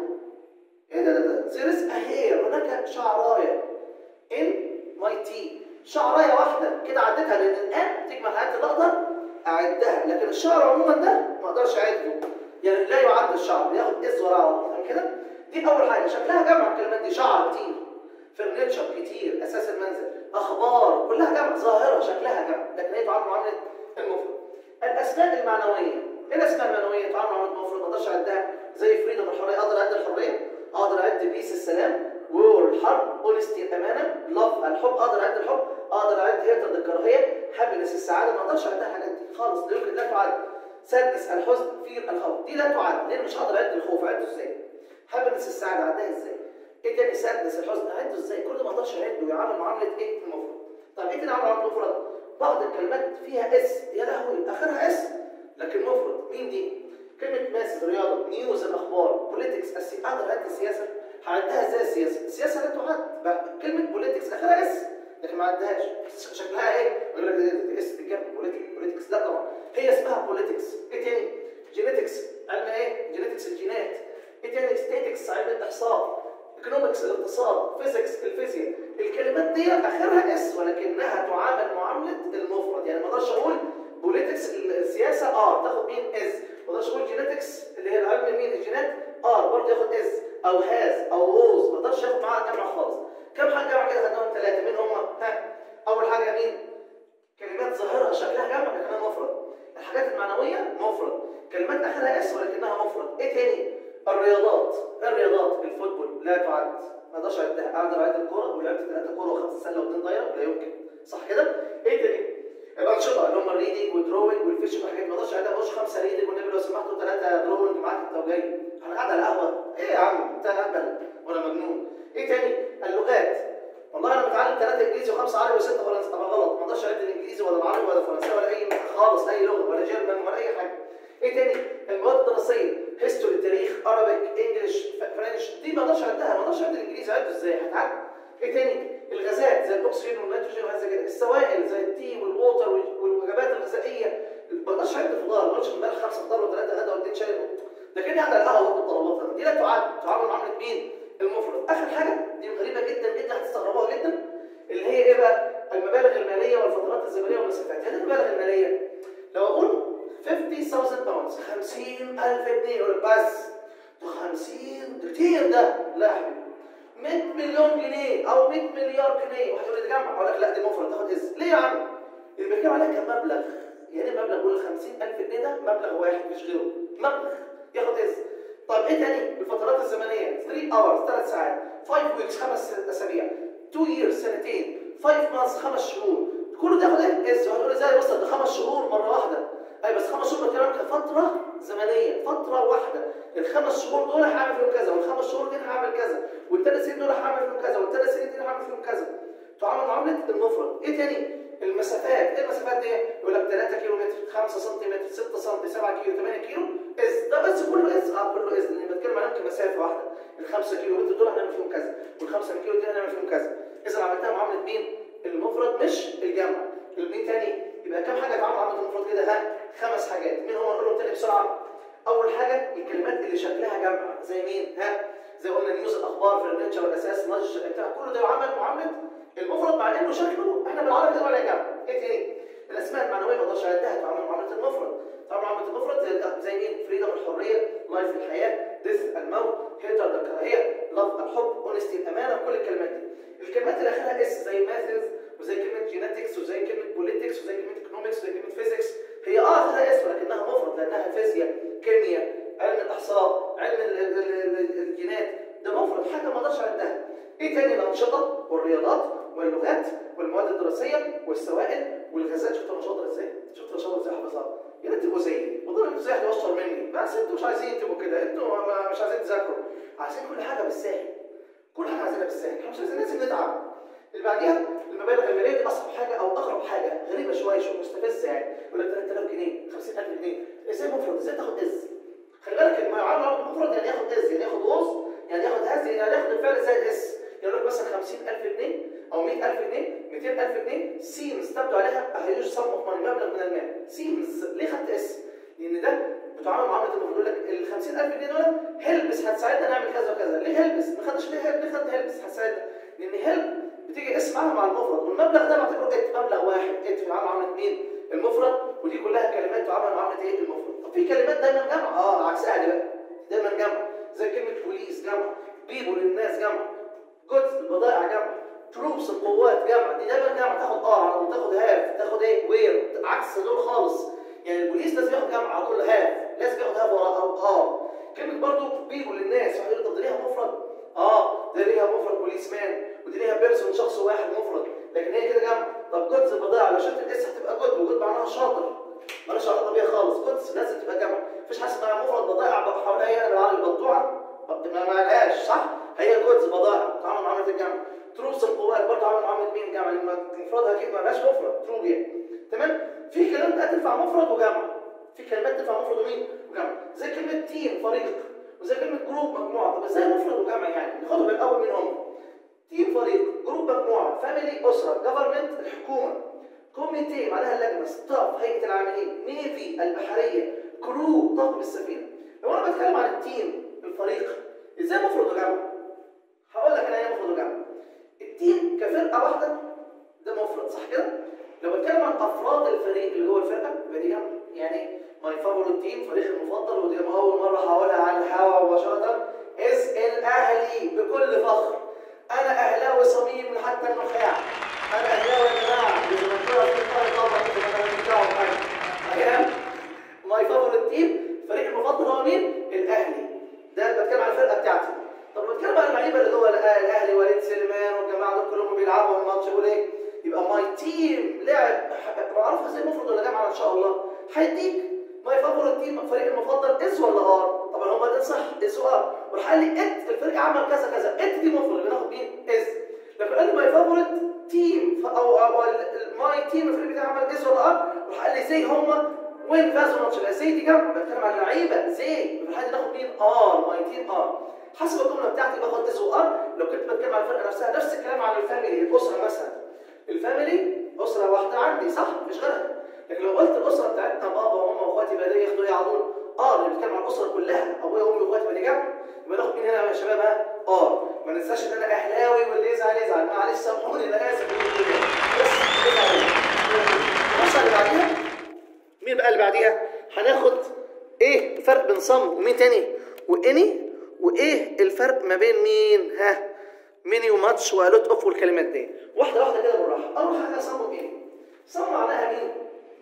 ايه ده ده ده زيرس اهير هناك شعرايه ان ماي تي شعرايه واحده كده عديتها لان الان تجمع الحاجات اللي اقدر اعدها لكن الشعر عموما ده ما اقدرش اعده يعني لا يعد الشعر بياخد اس وراه فاهم كده دي اول حاجه شكلها جمع الكلمات دي شعر كتير فرنتشر كتير اساس المنزل اخبار كلها جمع ظاهره شكلها جمع لكن هي تعامل معامله المفرد الاسماء المعنويه ايه الاسماء المعنويه تعامل معامله المفرد ما اقدرش اعدها زي فريدم الحريه اقدر اعد الحريه اقدر اعد بيس السلام وور الحرب اونستي الامانه لاف الحب اقدر اعد الحب اقدر اعد هيترد الكراهيه هابينس السعاده ما اقدرش اعدها الحاجات دي خالص لا يمكن لا تعد سادس الحزن في الخوف دي لا تعد لان مش هقدر اعد الخوف اعده ازاي هابنس السعاده اعدها ازاي ايه تاني سادس الحزن اعده ازاي كل ده ما اقدرش اعده يعامل معامله ايه المفرد طب ايه تاني عامل معامله المفرد بعض الكلمات فيها اس يا لهوي اخرها اس لكن مفرد مين دي كلمه ماس رياضه نيوز الاخبار بوليتكس السي... اقدر اعد السياسه هعدها ازاي السياسه السياسه لا تعد بقى كلمه بوليتكس اخرها اس لكن ما عدهاش شكلها ايه يقول لك دي اس بالجنب بوليتكس لا طبعا هي اسمها بوليتكس ايه تاني جينيتكس علم ايه جينيتكس الجينات ايه تاني ستاتكس علم الاحصاء ايكونومكس الاقتصاد فيزيكس الفيزياء الكلمات دي اخرها اس ولكنها تعامل معامله المفرد يعني ما اقدرش اقول بوليتكس السياسه اه تاخد مين اس ما اقدرش اقول جينيتكس اللي هي العلم مين الجينات اه برضه ياخد اس او هاز او ووز ما اقدرش اخد معاها جمع خالص كم حاجه جمع كده خدناهم ثلاثه مين هم ها اول حاجه مين كلمات ظاهرها شكلها جمع لكنها مفرد الحاجات المعنويه مفرد كلمات اخرها اس ولكنها مفرد ايه تاني الرياضات الرياضات الفوتبول لا تعد ما اقدرش اعدها اقدر اعد الكوره ولعبت ثلاثه كوره وخمسه سله واثنين ضايره لا يمكن صح كده ايه تاني الانشطه اللي هم الريدنج والدروينج والفيشن والحاجات ما اقدرش اعدها بقولش خمسه ريدنج والنبي لو سمحتوا ثلاثه دروينج معاك انت وجاي انا قاعد على القهوه ايه يا عم انت اهبل ولا مجنون ايه تاني اللغات والله انا بتعلم ثلاثه انجليزي وخمسه عربي وسته فرنسي طبعا غلط ما اقدرش اعد الانجليزي ولا العربي ولا الفرنسي ولا اي خالص اي لغه ولا جيرمان ولا اي حاجه ايه تاني المواد الدراسيه هيستوري تاريخ ارابيك انجلش فرنش دي ما اقدرش اعدها ما اقدرش اعد الانجليزي اعده ازاي هتعد ايه تاني الغازات زي الاكسجين والنيتروجين وحاجات زي كده السوائل زي التي والووتر والوجبات الغذائيه ما اقدرش اعد خضار ما اقدرش امبارح خمسه خضار وثلاثه غدا واثنين شاي ده كده قاعد على القهوه وقت الطلبات دي لا تعد تعامل معامله مين المفرد اخر حاجه دي غريبه جدا جدا هتستغربوها جدا اللي هي ايه بقى المبالغ الماليه والفترات الزمنيه والمسافات يعني المبالغ الماليه لو اقول 50000 باوند 50000 جنيه يقول لك بس ده 50 ده كتير ده لا يا حبيبي 100 مليون جنيه او 100 مليار جنيه واحد يقول لي تجمع اقول لك لا دي مفرد تاخد اس ليه يا عم؟ اللي بيتكلم عليها كان مبلغ يعني مبلغ يقول 50000 جنيه ده مبلغ واحد مش غيره مبلغ ياخد اس طب ايه تاني الفترات الزمنيه 3 اورز 3 ساعات 5 ويكس خمس اسابيع 2 years سنتين 5 مانثs خمس شهور كله ده ياخد ايه اس وهتقول ازاي وصل ده خمس شهور مره واحده اي بس خمس شهور بتكلم كفتره زمنيه فتره واحده الخمس شهور دول هعمل فيهم كذا والخمس شهور دي هعمل كذا والثلاث سنين دول هعمل فيهم كذا والثلاث سنين دي هعمل فيهم كذا تعامل معامله المفرد ايه تاني المسافات ايه المسافات دي يقول لك 3 كيلو متر 5 سم 6 سم 7 كيلو 8 كيلو اس ده بس كله اس اه كله اس لان بتكلم عليهم كمسافه واحده ال 5 كيلو متر دول هنعمل فيهم كذا وال 5 كيلو دي هنعمل فيهم كذا اذا عملتها معامله مين المفرد مش الجمع مين تاني يبقى كام حاجه اتعامل معامله المفرد كده ها خمس حاجات مين هم نقولهم تاني بسرعه اول حاجه الكلمات اللي شكلها جمع زي مين ها زي قلنا نيوز الاخبار فرنتشر والاساس نج بتاع كله ده يعامل معامله المفرد مع انه شكله احنا بالعربي كده ولا جمع ايه تاني الاسماء المعنويه ما اقدرش اعدها تعامل معامله المفرد تعامل معامله المفرد زي زي مين فريدم الحريه لايف الحياه ديث الموت هيتر الكراهيه لاف الحب اونستي الامانه كل الكلمات دي الكلمات اللي اخرها اس زي ماثز وزي كلمه جينetics وزي كلمه بوليتكس وزي كلمه ايكونومكس وزي كلمه فيزيكس هي اه اخرها اس ولكنها مفرد لانها فيزياء كيمياء علم الاحصاء علم ال ال ال الجينات ده مفرد حاجه ما اقدرش اعدها ايه تاني الانشطه والرياضات واللغات والمواد الدراسيه والسوائل والغازات شفت انا شاطر ازاي؟ شفت انا شاطر ازاي حافظها؟ يا ريت تبقوا زيي والله انتوا زي حد اشطر مني بس انتوا مش عايزين تبقوا كده انتوا مش عايزين تذاكروا عايزين كل حاجه بالساهل كل حاجه عايزينها بالساهل احنا مش عايزين لازم نتعب اللي بعديها المبالغ الماليه دي اصعب حاجه او اغرب حاجه غريبه شويه شويه مستفزه يعني يقول لك 3000 جنيه 50000 جنيه ازاي مفرد ازاي تاخد از خلي بالك لما يعامل مفرد يعني ياخد از يعني ياخد وز يعني ياخد هز يعني ياخد الفعل زي الاس يقول لك مثلا 50000 جنيه او 100000 جنيه 200000 جنيه سيمز تبدو عليها هيوج سم اوف ماني مبلغ من المال سيمز ليه خدت اس؟ لان ده بتعامل معامله المفروض يقول لك ال 50000 جنيه دول هيلبس هتساعدنا نعمل كذا وكذا ليه هيلبس؟ ما خدش ليه هيلبس؟ ليه خدت هيلبس هتساعدنا؟ لان هيلب بتيجي اسم معاها مع المفرد والمبلغ ده بعتبره ات مبلغ واحد ات في معامله مين؟ المفرد ودي كلها كلمات تعامل معامله ايه؟ المفرد طب في كلمات دايما جمع اه عكسها دي بقى دايما جمع زي كلمه بوليس جمع بيبول الناس جمع جودز البضائع جمع تروبس القوات جمع دي دايما جمع تاخد اه وتاخد هاف تاخد ايه وير عكس دول خالص يعني البوليس لازم ياخد جمع على طول هاف لازم ياخد هاف ورا اه كلمه برضو بيبول الناس واحد يقول طب ده ليها مفرد اه ده ليها مفرد بوليس مان ودي ليها بيرسون شخص واحد مفرد لكن هي كده جمع طب جودز البضائع لو شلت الاس هتبقى جود وجود معناها شاطر مالهاش ما ما لهاش صح هي جودز بضائع تعامل معامله الجمع تروس القوات برضه عامل معامله مين الجمع لما مفردها اكيد ما لهاش مفرد ترو يعني تمام في كلمات بقى تنفع مفرد وجمع في كلمات تنفع مفرد ومين وجمع زي كلمه تيم فريق وزي كلمه جروب مجموعه طب ازاي مفرد وجمع يعني ناخدهم الاول مين هم تيم فريق جروب مجموعه فاميلي اسره جفرمنت الحكومه كوميتي معناها اللجنه ستاف هيئه العاملين نيفي البحريه كرو طاقم السفينه لو انا بتكلم عن التيم الفريق ازاي مفرد وجمع هقول لك انا ايه مفرد وجمع التيم كفرقه واحده ده مفرد صح كده لو بتكلم عن افراد الفريق اللي جوه الفرقه يبقى دي يعني ماي فافورت تيم فريقي المفضل ودي اول مره هقولها على الهوا مباشره از الاهلي بكل فخر انا اهلاوي صميم حتى النخاع انا اهلاوي يا جماعه بزمنكوره في الفرق طبعا انتوا ما بترجعوا معايا ماي فافورت تيم فريقي المفضل هو مين؟ الاهلي ده بتكلم عن الفرقه بتاعتي طب بتكلم عن اللعيبه اللي جوه الاهلي وليد سليمان والجماعه دول كلهم بيلعبوا الماتش يقول ايه؟ يبقى ماي تيم لعب معرفها ازاي مفرد ولا جمع ان شاء الله هيديك ماي فافورت تيم فريق المفضل از ولا ار طبعا هما ده صح از وار والحل لي ات الفريق عمل كذا كذا ات دي مفرد بناخد مين از لكن قال لي ماي فافورت تيم او او ماي تيم الفريق بتاعي عمل از ولا ار والحل لي زي هما وين فازوا الماتش لا زي دي جنب بتكلم عن اللعيبه زي في الحاله دي ناخد مين ار ماي تيم ار حسب الجمله بتاعتي باخد از وار لو كنت بتكلم عن الفرقه نفسها نفس الكلام عن الفاميلي الاسره مثلا الفاميلي اسره واحده عندي صح مش غيرها لكن لو قلت الاسره بتاعتنا بابا وماما واخواتي بقى ياخدوا يعضون ار اللي بيتكلم عن الاسره كلها ابويا وامي واخواتي بقى جنب يبقى ناخد مين هنا يا شباب ها ار ما ننساش ان انا اهلاوي واللي يزعل يزعل معلش سامحوني انا اسف بس اللي بعديها مين بقى اللي بعديها هناخد ايه الفرق بين صم ومين تاني واني وايه الفرق ما بين مين ها ميني وماتش والوت اوف والكلمات دي واحده واحده كده بالراحه اول حاجه صم وايه صم معناها مين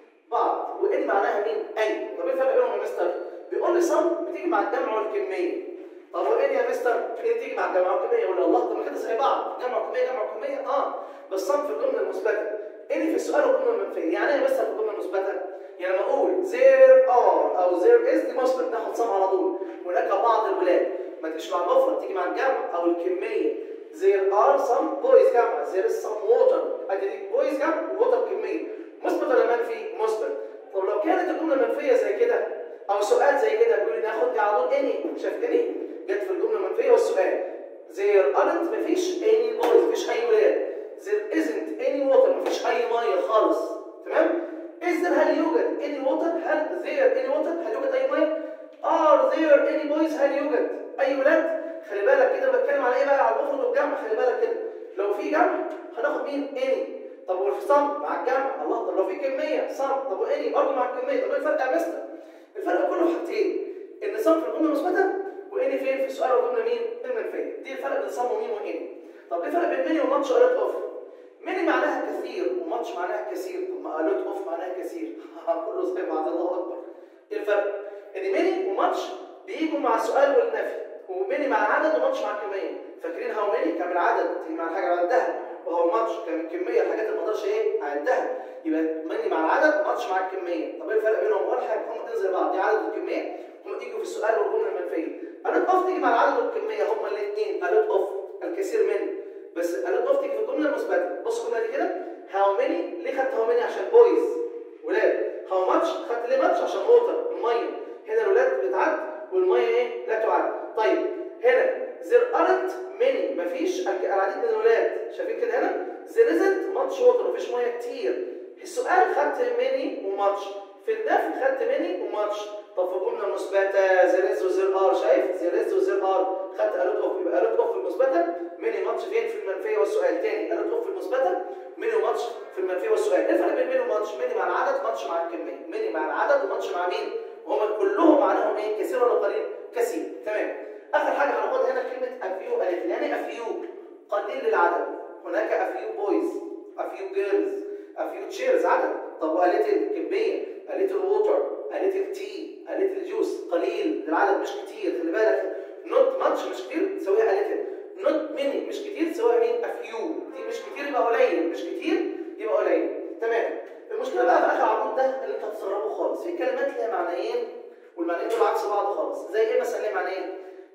بعض وان معناها مين اي طب ايه الفرق بينهم يا مستر بيقول لي صم بتيجي مع الجمع والكميه طب وان يا مستر ايه تيجي مع الجمع والكميه يقول الله طب ما كده زي بعض جمع وكميه جمع وكميه اه بس صم في الجمله المثبته اني في السؤال والجمله المنفيه يعني ايه مستر في الجمله المثبته يعني لما اقول there are او there is دي مثبت ناخد صم على طول هناك بعض الولاد ما تجيش مع المفرد تيجي مع الجمع او الكميه there are some boys جمع there is some water ادي دي boys جمع water كميه مثبت ولا منفي مثبت طب لو كانت الجمله منفيه زي كده او سؤال زي كده بيقول لي ناخد دي على طول any شايف اني جت في الجمله المنفيه والسؤال there aren't مفيش any boys مفيش اي ولاد there isn't any water مفيش اي ميه خالص تمام إذا هل يوجد any water هل there any water هل يوجد اي ميه are there any boys هل يوجد اي ولاد خلي بالك كده بتكلم على ايه بقى على المفرد والجمع خلي بالك كده لو في جمع هناخد مين any طب وفي صم مع الجمع الله طب لو في كميه صم طب واني برضه مع الكميه طب ايه الفرق يا مستر الفرق كله حاجتين ان صم في الجمله المثبته واني فين في السؤال والجمله مين المنفيه دي الفرق بين صم ومين واني طب ايه الفرق بين ميني وماتش قالت اوف ميني معناها كثير وماتش معناها كثير طب ما قالت اوف معناها كثير كله زي بعض الله اكبر ايه الفرق ان ميني وماتش بيجوا مع السؤال والنفي وميني مع العدد وماتش مع الكميه فاكرين هاو ميني كان العدد تيجي مع الحاجه اللي عدها وهو ماتش كان الكميه الحاجات اللي ما اقدرش ايه اعدها يبقى ميني مع العدد ماتش مع الكميه طب ايه الفرق بينهم ولا حاجه هم الاثنين زي بعض دي عدد والكميه هم يجوا في السؤال والجمله المنفيه قالت اوف تيجي مع العدد والكميه هم الاثنين قالت اوف الكثير من بس قالت اوف تيجي في الجمله المثبته بص الجمله دي كده هاو ميني ليه خدت هاو ميني عشان بويز ولاد هاو ماتش خدت ليه ماتش عشان ووتر الميه هنا الولاد بتعد والميه ايه لا تعد طيب هنا there aren't many مفيش العديد من الولاد شايفين كده هنا there isn't much water مفيش ميه كتير السؤال خدت many وماتش في النفي خدت many وماتش طب في الجمله المثبته there is وزير ار شايف there is وزير ار خدت قالت اوف يبقى قالت اوف في المثبته many ماتش فين في المنفيه والسؤال تاني قالت اوف في المثبته many وماتش في المنفيه والسؤال ايه الفرق بين many وماتش many مع العدد ماتش مع الكميه many مع العدد وماتش مع مين وهم كلهم معناهم ايه كثير ولا قليل كثير تمام اخر حاجه هناخدها هنا كلمه افيو الف يعني افيو قليل للعدد هناك افيو بويز افيو جيرلز افيو تشيرز عدد طب وقالت الكميه قالت الووتر قالت التي قالت الجوس قليل للعدد مش كتير خلي بالك نوت ماتش مش كتير تساويها قالت نوت ميني مش كتير تساويها مين افيو دي مش كتير يبقى قليل مش كتير يبقى قليل تمام المشكله بقى في اخر عمود ده اللي انت هتستغربه خالص في كلمات ليها معنيين والمعنيين دول عكس بعض خالص زي ايه مثلا ليه معنيين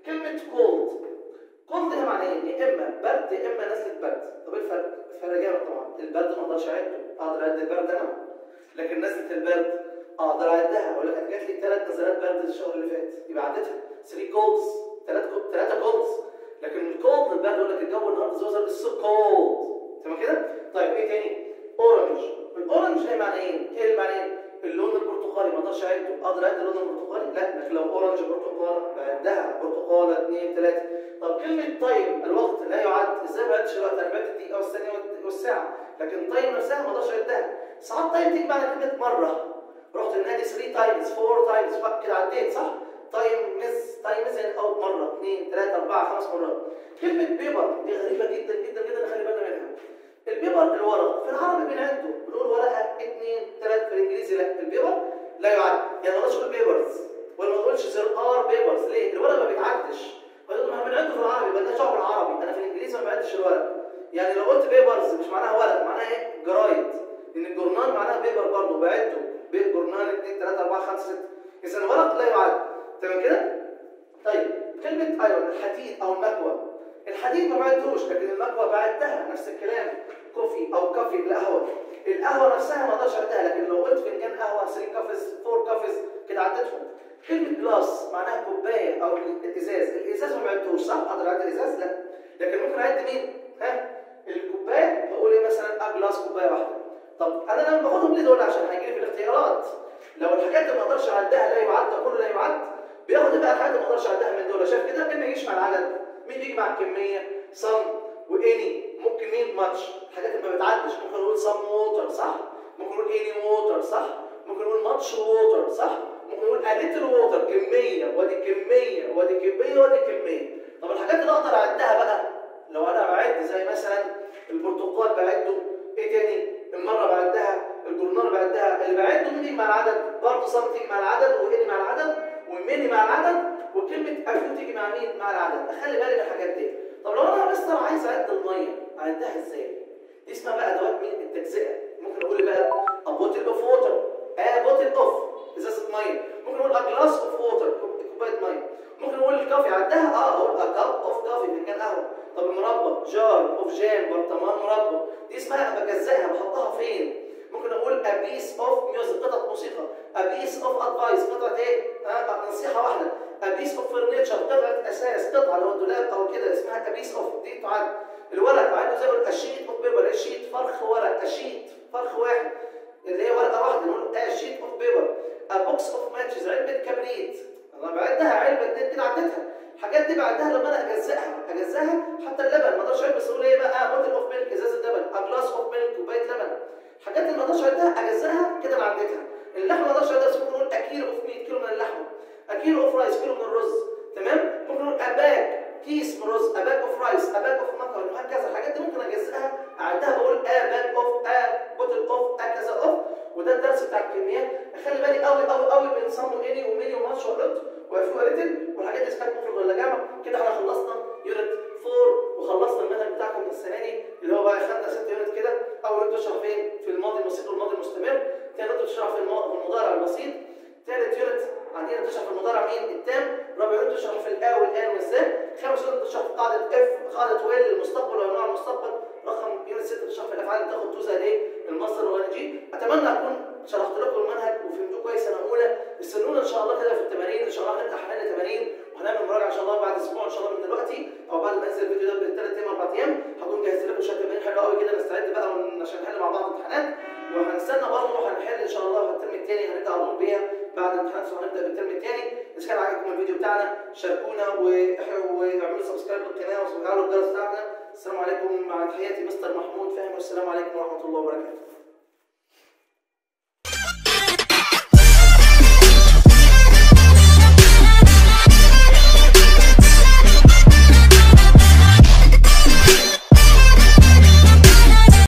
كلمه كولد كولد ده معناه ايه؟ يا اما برد يا اما نزله برد طب ايه الفرق؟ الفرق جامد طبعا البرد ما اقدرش اعده اقدر اعد البرد انا لكن نزله البرد اقدر اعدها اقول لك انا جات لي ثلاث نزلات برد الشهر اللي فات يبقى عدتها 3 كولدز ثلاث ثلاثه كولدز لكن الكولد البرد يقول لك الجو النهارده زوزر السو كولد تمام كده؟ طيب ايه تاني؟ اورنج الاورنج هي معنى ايه؟ ايه اللي معنى ايه؟ اللون البرتقالي ما اقدرش اعده اقدر اعد اللون البرتقالي؟ لا لكن لو اورنج برتقاله بعدها برتقاله اثنين ثلاثه طب كلمه تايم الوقت لا يعد ازاي ما بعدش الوقت انا بعد الدقيقه والثانيه والساعه لكن تايم نفسها ما اقدرش اعدها ساعات تايم تيجي بعد كلمه مره رحت النادي 3 تايمز 4 تايمز كده عديت صح؟ تايم مز تايم مز يعني اول مره اثنين ثلاثه اربعه خمس مرات كلمه بيبر دي غريبه جدا جدا جدا خلي بالنا منها البيبر الورق في العربي بنعده بنقول ورقه اثنين ثلاثه في الانجليزي لا البيبر لا يعد يعني ما نقولش نقول بيبرز ولا ما نقولش زر ار بيبرز ليه؟ الورق ما بيتعدش فنقول ما بنعده في العربي ما لناش دعوه بالعربي انا في الانجليزي ما بعدش الورق يعني لو قلت بيبرز مش معناها ورق معناها ايه؟ جرايد لان الجورنال معناها بيبر برضه بعده جورنال 2 3 4 5 6 اذا الورق لا يعد تمام كده؟ طيب كلمه ايرون الحديد او المكوى الحديد ما بعدتوش لكن المكوى بعدتها نفس الكلام كوفي او كافي القهوه القهوه نفسها ما اقدرش اعدها لكن لو قلت فنجان قهوه 3 كافيز 4 كافيز كده عدتهم كلمه جلاس معناها كوبايه او الازاز الازاز ما بعدتوش صح اقدر اعد الازاز لا لكن ممكن اعد مين ها الكوبايه بقول ايه مثلا اه جلاس كوبايه واحده طب انا لما باخدهم ليه دول عشان هيجي لي في الاختيارات لو الحاجات اللي ما اقدرش اعدها لا يعد ده كله لا يعد بياخد بقى الحاجات اللي ما اقدرش اعدها من دول شايف كده مين ما يجيش مع العدد مين بيجي مع الكميه صم واني ممكن مين ماتش الحاجات اللي ما بتعدش ممكن نقول صم ووتر صح ممكن نقول اني ووتر صح ممكن نقول ماتش ووتر صح ممكن نقول ليتل ووتر كميه ودي كميه ودي كميه ودي كميه طب الحاجات اللي اقدر اعدها بقى لو انا بعد زي مثلا البرتقال بعده ايه تاني المره بعدها الجورنال بعدها اللي بعده مين مع العدد برضه صم تيجي مع العدد واني مع العدد وميني مع العدد وكلمه افيو تيجي مع مين مع العدد اخلي بالي من الحاجات دي طب لو انا مستر عايز اعد الميه اعدها ازاي دي اسمها بقى ادوات مين التجزئه ممكن اقول بقى a bottle of water a bottle of ازازه ميه ممكن اقول a glass of water كوبايه ميه ممكن اقول الكافي عدها اه اقول a cup of coffee فنجان قهوه طب المربى جار اوف جام برطمان مربى دي اسمها بجزئها بحطها فين ممكن اقول a piece of music قطعه موسيقى a piece of advice قطعه ايه آه نصيحه واحده a piece of furniture قطعه اساس قطعه اللي هو الدولاب او كده اسمها a piece of دي تعد الورق بعده زي ما قلت الشيت اوف بيبر الشيت فرخ ورق الشيت فرخ واحد اللي هي ورقه واحده نقول اه شيت اوف بيبر a box of matches علبه كبريت انا بعدها علبه دي كده عدتها الحاجات دي بعدها لما انا اجزئها اجزئها حتى اللبن ما اقدرش بس اقول ايه بقى بوتل اوف ميلك ازازه لبن ا جلاس اوف ميلك كوبايه لبن الحاجات اللي ما اقدرش اعدها اجزئها كده انا عديتها اللحمه ما اقدرش اعدها بس ممكن نقول اكيلو اوف ميت كيلو من اللحمه اكيلو اوف رايس كيلو من الرز تمام ممكن نقول اباك كيس من رز اباك اوف رايس اباك اوف مكرونه وهكذا الحاجات دي ممكن اجزئها اعدها بقول اباك اوف ا بوتل اوف ا كذا اوف وده الدرس بتاع الكميات اخلي بالي قوي قوي قوي من صم اني وميني وماتش وقلت وفي وريتن والحاجات دي اسمها مفرد ولا جمع كده احنا خلصنا يونت 4 وخلصنا المنهج بتاعكم السنه دي اللي هو بقى خدنا ست يونت كده اول يونت بتشرح فين في الماضي البسيط والماضي المستمر ثاني يونت بتشرح في المضارع البسيط ثالث يونت عندنا بتشرح في المضارع مين التام رابع يونت بتشرح في الا والان والذات خامس يونت بتشرح في قاعده اف قاعده ويل المستقبل وانواع المستقبل رقم يونت 6 بتشرح في الافعال اللي بتاخد توزع ايه المصدر والجي اتمنى اكون شرحت لكم المنهج وفهمتوه كويس سنه اولى استنونا ان شاء الله كده في التمارين ان شاء الله هنبدا حلقه تمارين وهنعمل مراجعه ان شاء الله بعد اسبوع ان شاء الله من دلوقتي او بعد ما ينزل الفيديو ده بثلاث ايام اربع ايام هكون جهزت لكم شويه تمارين حلوه قوي كده نستعد بقى عشان نحل مع بعض امتحانات وهنستنى برضه هنحل ان شاء الله في الترم الثاني هنبدا على طول بيها بعد الامتحانات وهنبدا بالترم الثاني اذا كان عجبكم الفيديو بتاعنا شاركونا واعملوا سبسكرايب للقناه وفعلوا الجرس بتاعنا السلام عليكم مع تحياتي مستر محمود فهمي والسلام عليكم ورحمه الله وبركاته